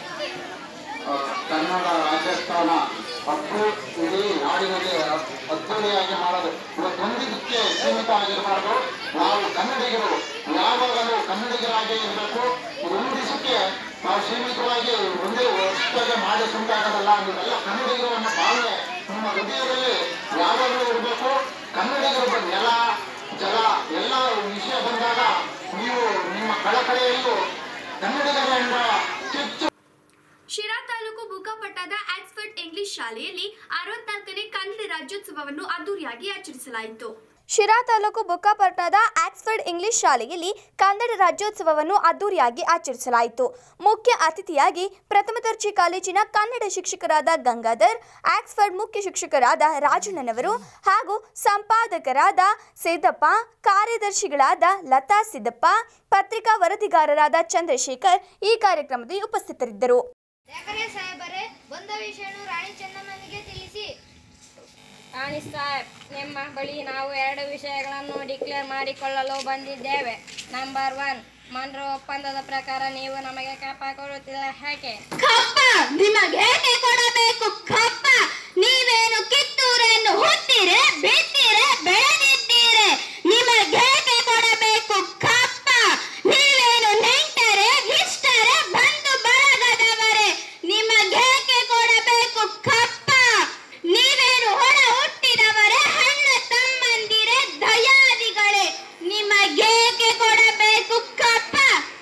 ಆ, ಕನ್ನಡ ರಾಜ್ಯೋತ್ಸವನ ಅದ್ದು ಇಡೀ ನಾಡಿನಲ್ಲಿ ಅದ್ದೂರಿಯಾಗಿ ಮಾಡೋದು ಇವತ್ತೊಂದಿದ್ದಕ್ಕೆ ಸೀಮಿತ ಆಗಿರಬಾರ್ದು ನಾವು ಕನ್ನಡಿಗರು ಯಾವಾಗಲೂ ಕನ್ನಡಿಗರಾಗೇ ಇರಬೇಕು ಒಂದು ದಿವಸಕ್ಕೆ ನಾವು ಸೀಮಿತವಾಗಿ ಒಂದೇ ವರ್ಷದಾಗೆ ಮಾಡಿ ಸುಂಟಾಗೋದಲ್ಲ ನೀವೆಲ್ಲ ಕನ್ನಡಿಗರು ಅನ್ನೋ ಭಾವನೆ ನಿಮ್ಮ ಹೃದಯದಲ್ಲಿ ಯಾವಾಗಲೂ ಇರಬೇಕು ಕನ್ನಡಿಗರು ಬಂದ ನೆಲ ಜಲ ಎಲ್ಲ ವಿಷಯ ಬಂದಾಗ ನೀವು ನಿಮ್ಮ ಕಳಕಳೆಯಲ್ಲೂ ಕನ್ನಡಿಗರ ಎಂಬ ಕಿಚ್ಚು ಶಿರಾ ತಾಲೂಕು ಬುಕ್ಕಾಪಟ್ಟಣದ ಆಕ್ಸ್ಫರ್ಡ್ ಇಂಗ್ಲಿಷ್ ಶಾಲೆಯಲ್ಲಿ ಅರವತ್ನಾಲ್ಕನೇ ಕನ್ನಡ ರಾಜ್ಯೋತ್ಸವವನ್ನು ಅದ್ದೂರಿಯಾಗಿ ಆಚರಿಸಲಾಯಿತು ಶಿರಾ ತಾಲೂಕು ಬುಕ್ಕಾಪಟ್ಟಣದ ಆಕ್ಸ್ಫರ್ಡ್ ಇಂಗ್ಲಿಷ್ ಶಾಲೆಯಲ್ಲಿ ಕನ್ನಡ ರಾಜ್ಯೋತ್ಸವವನ್ನು ಅದ್ದೂರಿಯಾಗಿ ಆಚರಿಸಲಾಯಿತು ಮುಖ್ಯ ಅತಿಥಿಯಾಗಿ ಪ್ರಥಮ ದರ್ಜೆ ಕಾಲೇಜಿನ ಕನ್ನಡ ಶಿಕ್ಷಕರಾದ ಗಂಗಾಧರ್ ಆಕ್ಸ್ಫರ್ಡ್ ಮುಖ್ಯ ಶಿಕ್ಷಕರಾದ ರಾಜಣ್ಣನವರು ಹಾಗೂ ಸಂಪಾದಕರಾದ ಸಿದ್ದಪ್ಪ ಕಾರ್ಯದರ್ಶಿಗಳಾದ ಲತಾ ಸಿದ್ದಪ್ಪ ಪತ್ರಿಕಾ ವರದಿಗಾರರಾದ ಚಂದ್ರಶೇಖರ್ ಈ ಕಾರ್ಯಕ್ರಮದಲ್ಲಿ ಉಪಸ್ಥಿತರಿದ್ದರು ಯಾಕರೆ ಸಾಹೇಬರೇ ಬಂದ ವಿಷಯವನ್ನು ರಾಣಿ ಚೆನ್ನಮ್ಮನಿಗೆ ತಿಳಿಸಿ ರಾಣಿ ಸಾಹೇಬ್ ನಿಮ್ಮ ಬಳಿ ನಾವು ಎರಡು ವಿಷಯಗಳನ್ನು ಡಿಕ್ಲೇರ್ ಮಾಡಿಕೊಳ್ಳಲು ಬಂದಿದ್ದೇವೆ ನಂಬರ್ ಒನ್ ಮನ್ರೋ ಒಪ್ಪಂದದ ಪ್ರಕಾರ ನೀವು ನಮಗೆ ಕಾಪಾಡಿಕೊಳ್ಳುತ್ತಿಲ್ಲ ಯಾಕೆ ಕಪ್ಪ ನಿಮಗೆ ಕೊಡಬೇಕು ಕಪ್ಪ ನೀವೇನು ಕಿತ್ತೂರನ್ನು ಹುಟ್ಟಿರೆ ಬಿತ್ತಿರೆ ಬೆಳೆದಿದ್ದೀರೆ ನಿಮಗೆ ಕೊಡಬೇಕು ಕಪ್ಪ ನೀವೇನು ನೆಂಟರೆ ಇಷ್ಟರೆ ಬಂಧು ಬಳಗದವರೇ ನಿಮಗೆ ಕೊಡಬೇಕು ಕಪ್ಪ ನೀವೇನು ಹೊರ ಹುಟ್ಟಿದವರೇ ಹಣ್ಣ ತಮ್ಮಂದಿರೆ ದಯಾದಿಗಳೇ ನಿಮಗೇಕೆ ಕೊಡಬೇಕು ಕಪ್ಪ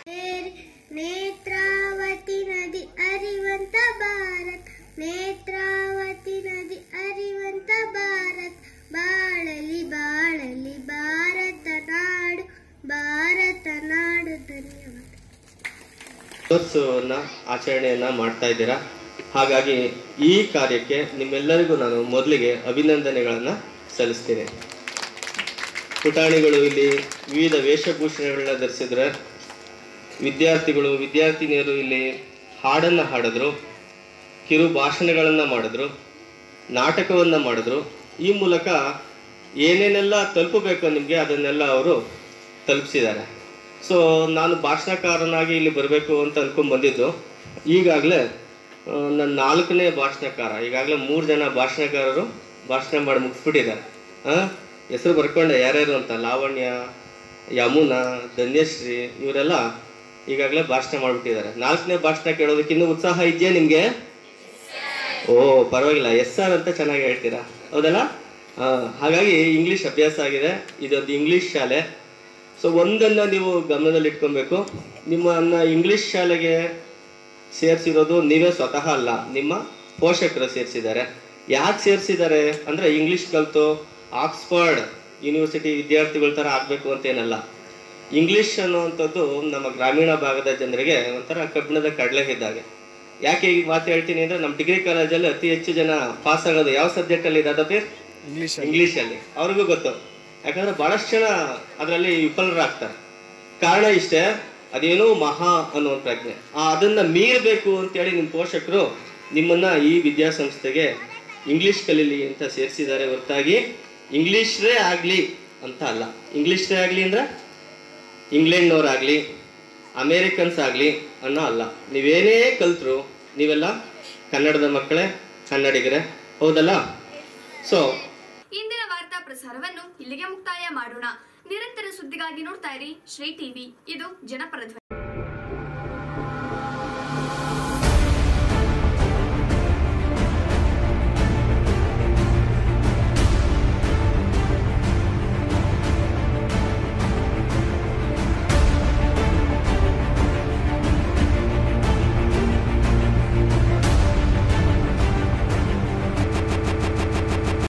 ನೇತ್ರಾವತಿ ನದಿ ಅರಿವಂತ ಭಾರತ್ ನೇತ್ರಾವತಿ ನದಿ ಅರಿವಂತ ಭಾರತ್ ಬಾಳಲಿ ಬಾಳಲಿ ಭಾರತ ನಾಡು ಭಾರತ ನಾಡು ಧನ್ಯವಾದ ರಥೋತ್ಸವವನ್ನು ಆಚರಣೆಯನ್ನು ಮಾಡ್ತಾ ಇದ್ದೀರಾ ಹಾಗಾಗಿ ಈ ಕಾರ್ಯಕ್ಕೆ ನಿಮ್ಮೆಲ್ಲರಿಗೂ ನಾನು ಮೊದಲಿಗೆ ಅಭಿನಂದನೆಗಳನ್ನು ಸಲ್ಲಿಸ್ತೀನಿ ಪುಟಾಣಿಗಳು ಇಲ್ಲಿ ವಿವಿಧ ವೇಷಭೂಷಣಗಳನ್ನ ಧರಿಸಿದ್ರೆ ವಿದ್ಯಾರ್ಥಿಗಳು ವಿದ್ಯಾರ್ಥಿನಿಯರು ಇಲ್ಲಿ ಹಾಡನ್ನು ಹಾಡಿದ್ರು ಕಿರು ಭಾಷಣಗಳನ್ನು ಮಾಡಿದ್ರು ನಾಟಕವನ್ನು ಮಾಡಿದ್ರು ಈ ಮೂಲಕ ಏನೇನೆಲ್ಲ ತಲುಪಬೇಕು ನಿಮಗೆ ಅದನ್ನೆಲ್ಲ ಅವರು ತಲುಪಿಸಿದ್ದಾರೆ ಸೊ ನಾನು ಭಾಷಣಕಾರನಾಗಿ ಇಲ್ಲಿ ಬರಬೇಕು ಅಂತ ಅನ್ಕೊಂಡ್ ಬಂದಿದ್ದು ಈಗಾಗಲೇ ನನ್ನ ನಾಲ್ಕನೇ ಭಾಷಣಕಾರ ಈಗಾಗಲೇ ಮೂರು ಜನ ಭಾಷಣಕಾರರು ಭಾಷಣ ಮಾಡಿ ಮುಗಿಸ್ಬಿಟ್ಟಿದ್ದಾರೆ ಹಾಂ ಹೆಸರು ಬರ್ಕೊಂಡೆ ಯಾರ್ಯಾರು ಅಂತ ಲಾವಣ್ಯ ಯಮುನಾ ಧನ್ಯಶ್ರೀ ಇವರೆಲ್ಲ ಈಗಾಗಲೇ ಭಾಷಣ ಮಾಡಿಬಿಟ್ಟಿದ್ದಾರೆ ನಾಲ್ಕನೇ ಭಾಷಣ ಕೇಳೋದಕ್ಕೆ ಇನ್ನೂ ಉತ್ಸಾಹ ಇದೆಯಾ ನಿಮಗೆ ಓ ಪರವಾಗಿಲ್ಲ ಎಸ್ ಆರ್ ಅಂತ ಚೆನ್ನಾಗಿ ಹೇಳ್ತೀರಾ ಹೌದಲ್ಲ ಆ, ಹಾಗಾಗಿ ಇಂಗ್ಲೀಷ್ ಅಭ್ಯಾಸ ಆಗಿದೆ ಇದೊಂದು ಇಂಗ್ಲೀಷ್ ಶಾಲೆ ಸೊ ಒಂದನ್ನು ನೀವು ಗಮನದಲ್ಲಿ ಇಟ್ಕೊಬೇಕು ನಿಮ್ಮನ್ನು ಇಂಗ್ಲೀಷ್ ಶಾಲೆಗೆ ಸೇರಿಸಿರೋದು ನೀವೇ ಸ್ವತಃ ಅಲ್ಲ ನಿಮ್ಮ ಪೋಷಕರು ಸೇರಿಸಿದ್ದಾರೆ ಯಾಕೆ ಸೇರಿಸಿದ್ದಾರೆ ಅಂದರೆ ಇಂಗ್ಲೀಷ್ ಕಲಿತು ಆಕ್ಸ್ಫರ್ಡ್ ಯೂನಿವರ್ಸಿಟಿ ವಿದ್ಯಾರ್ಥಿಗಳ ಥರ ಆಗಬೇಕು ಅಂತೇನಲ್ಲ ಇಂಗ್ಲೀಷ್ ಅನ್ನುವಂಥದ್ದು ನಮ್ಮ ಗ್ರಾಮೀಣ ಭಾಗದ ಜನರಿಗೆ ಒಂಥರ ಕಬ್ಬಿಣದ ಕಡಲೆ ಇದ್ದಾಗೆ ಯಾಕೆ ಈ ಮಾತು ಹೇಳ್ತೀನಿ ಅಂದರೆ ನಮ್ಮ ಡಿಗ್ರಿ ಕಾಲೇಜಲ್ಲಿ ಅತಿ ಹೆಚ್ಚು ಜನ ಪಾಸ್ ಆಗೋದು ಯಾವ ಸಬ್ಜೆಕ್ಟಲ್ಲಿ ದಾದಾ ಇಂಗ್ಲೀಷ್ ಇಂಗ್ಲೀಷಲ್ಲಿ ಅವ್ರಿಗೂ ಗೊತ್ತು ಯಾಕಂದ್ರೆ ಭಾಳಷ್ಟು ಜನ ಅದರಲ್ಲಿ ವಿಫಲರಾಗ್ತಾರೆ ಕಾರಣ ಇಷ್ಟೇ ಅದೇನೋ ಮಹಾ ಅನ್ನೋ ಪ್ರಜ್ಞೆ ಆ ಅದನ್ನ ಮೀರಬೇಕು ಅಂತೇಳಿ ನಿಮ್ಮ ಪೋಷಕರು ನಿಮ್ಮನ್ನ ಈ ವಿದ್ಯಾಸಂಸ್ಥೆಗೆ ಇಂಗ್ಲೀಷ್ ಕಲೀಲಿ ಅಂತ ಸೇರಿಸಿದ್ದಾರೆ ಹೊರತಾಗಿ ಇಂಗ್ಲೀಷ್ರೇ ಆಗಲಿ ಅಂತ ಅಲ್ಲ ಇಂಗ್ಲೀಷ್ರೇ ಆಗಲಿ ಅಂದ್ರೆ ಇಂಗ್ಲೆಂಡ್ನವರಾಗಲಿ ಅಮೇರಿಕನ್ಸ್ ಆಗಲಿ ಅನ್ನೋ ಅಲ್ಲ ನೀವೇನೇ ಕಲ್ತರು ನೀವೆಲ್ಲ ಕನ್ನಡದ ಮಕ್ಕಳೇ ಕನ್ನಡಿಗರೇ ಹೌದಲ್ಲ ಸೊ ಇಂದಿನ ವಾರ್ತಾ ಪ್ರಸಾರವನ್ನು ಇಲ್ಲಿಗೆ ಮುಕ್ತಾಯ ಮಾಡೋಣ ನಿರಂತರ ಸುದ್ದಿಗಾಗಿ ನೋಡ್ತಾ ಇರಿ ಶ್ರೀ ಟಿವಿ ಇದು ಜನಪರ ಧ್ವನಿ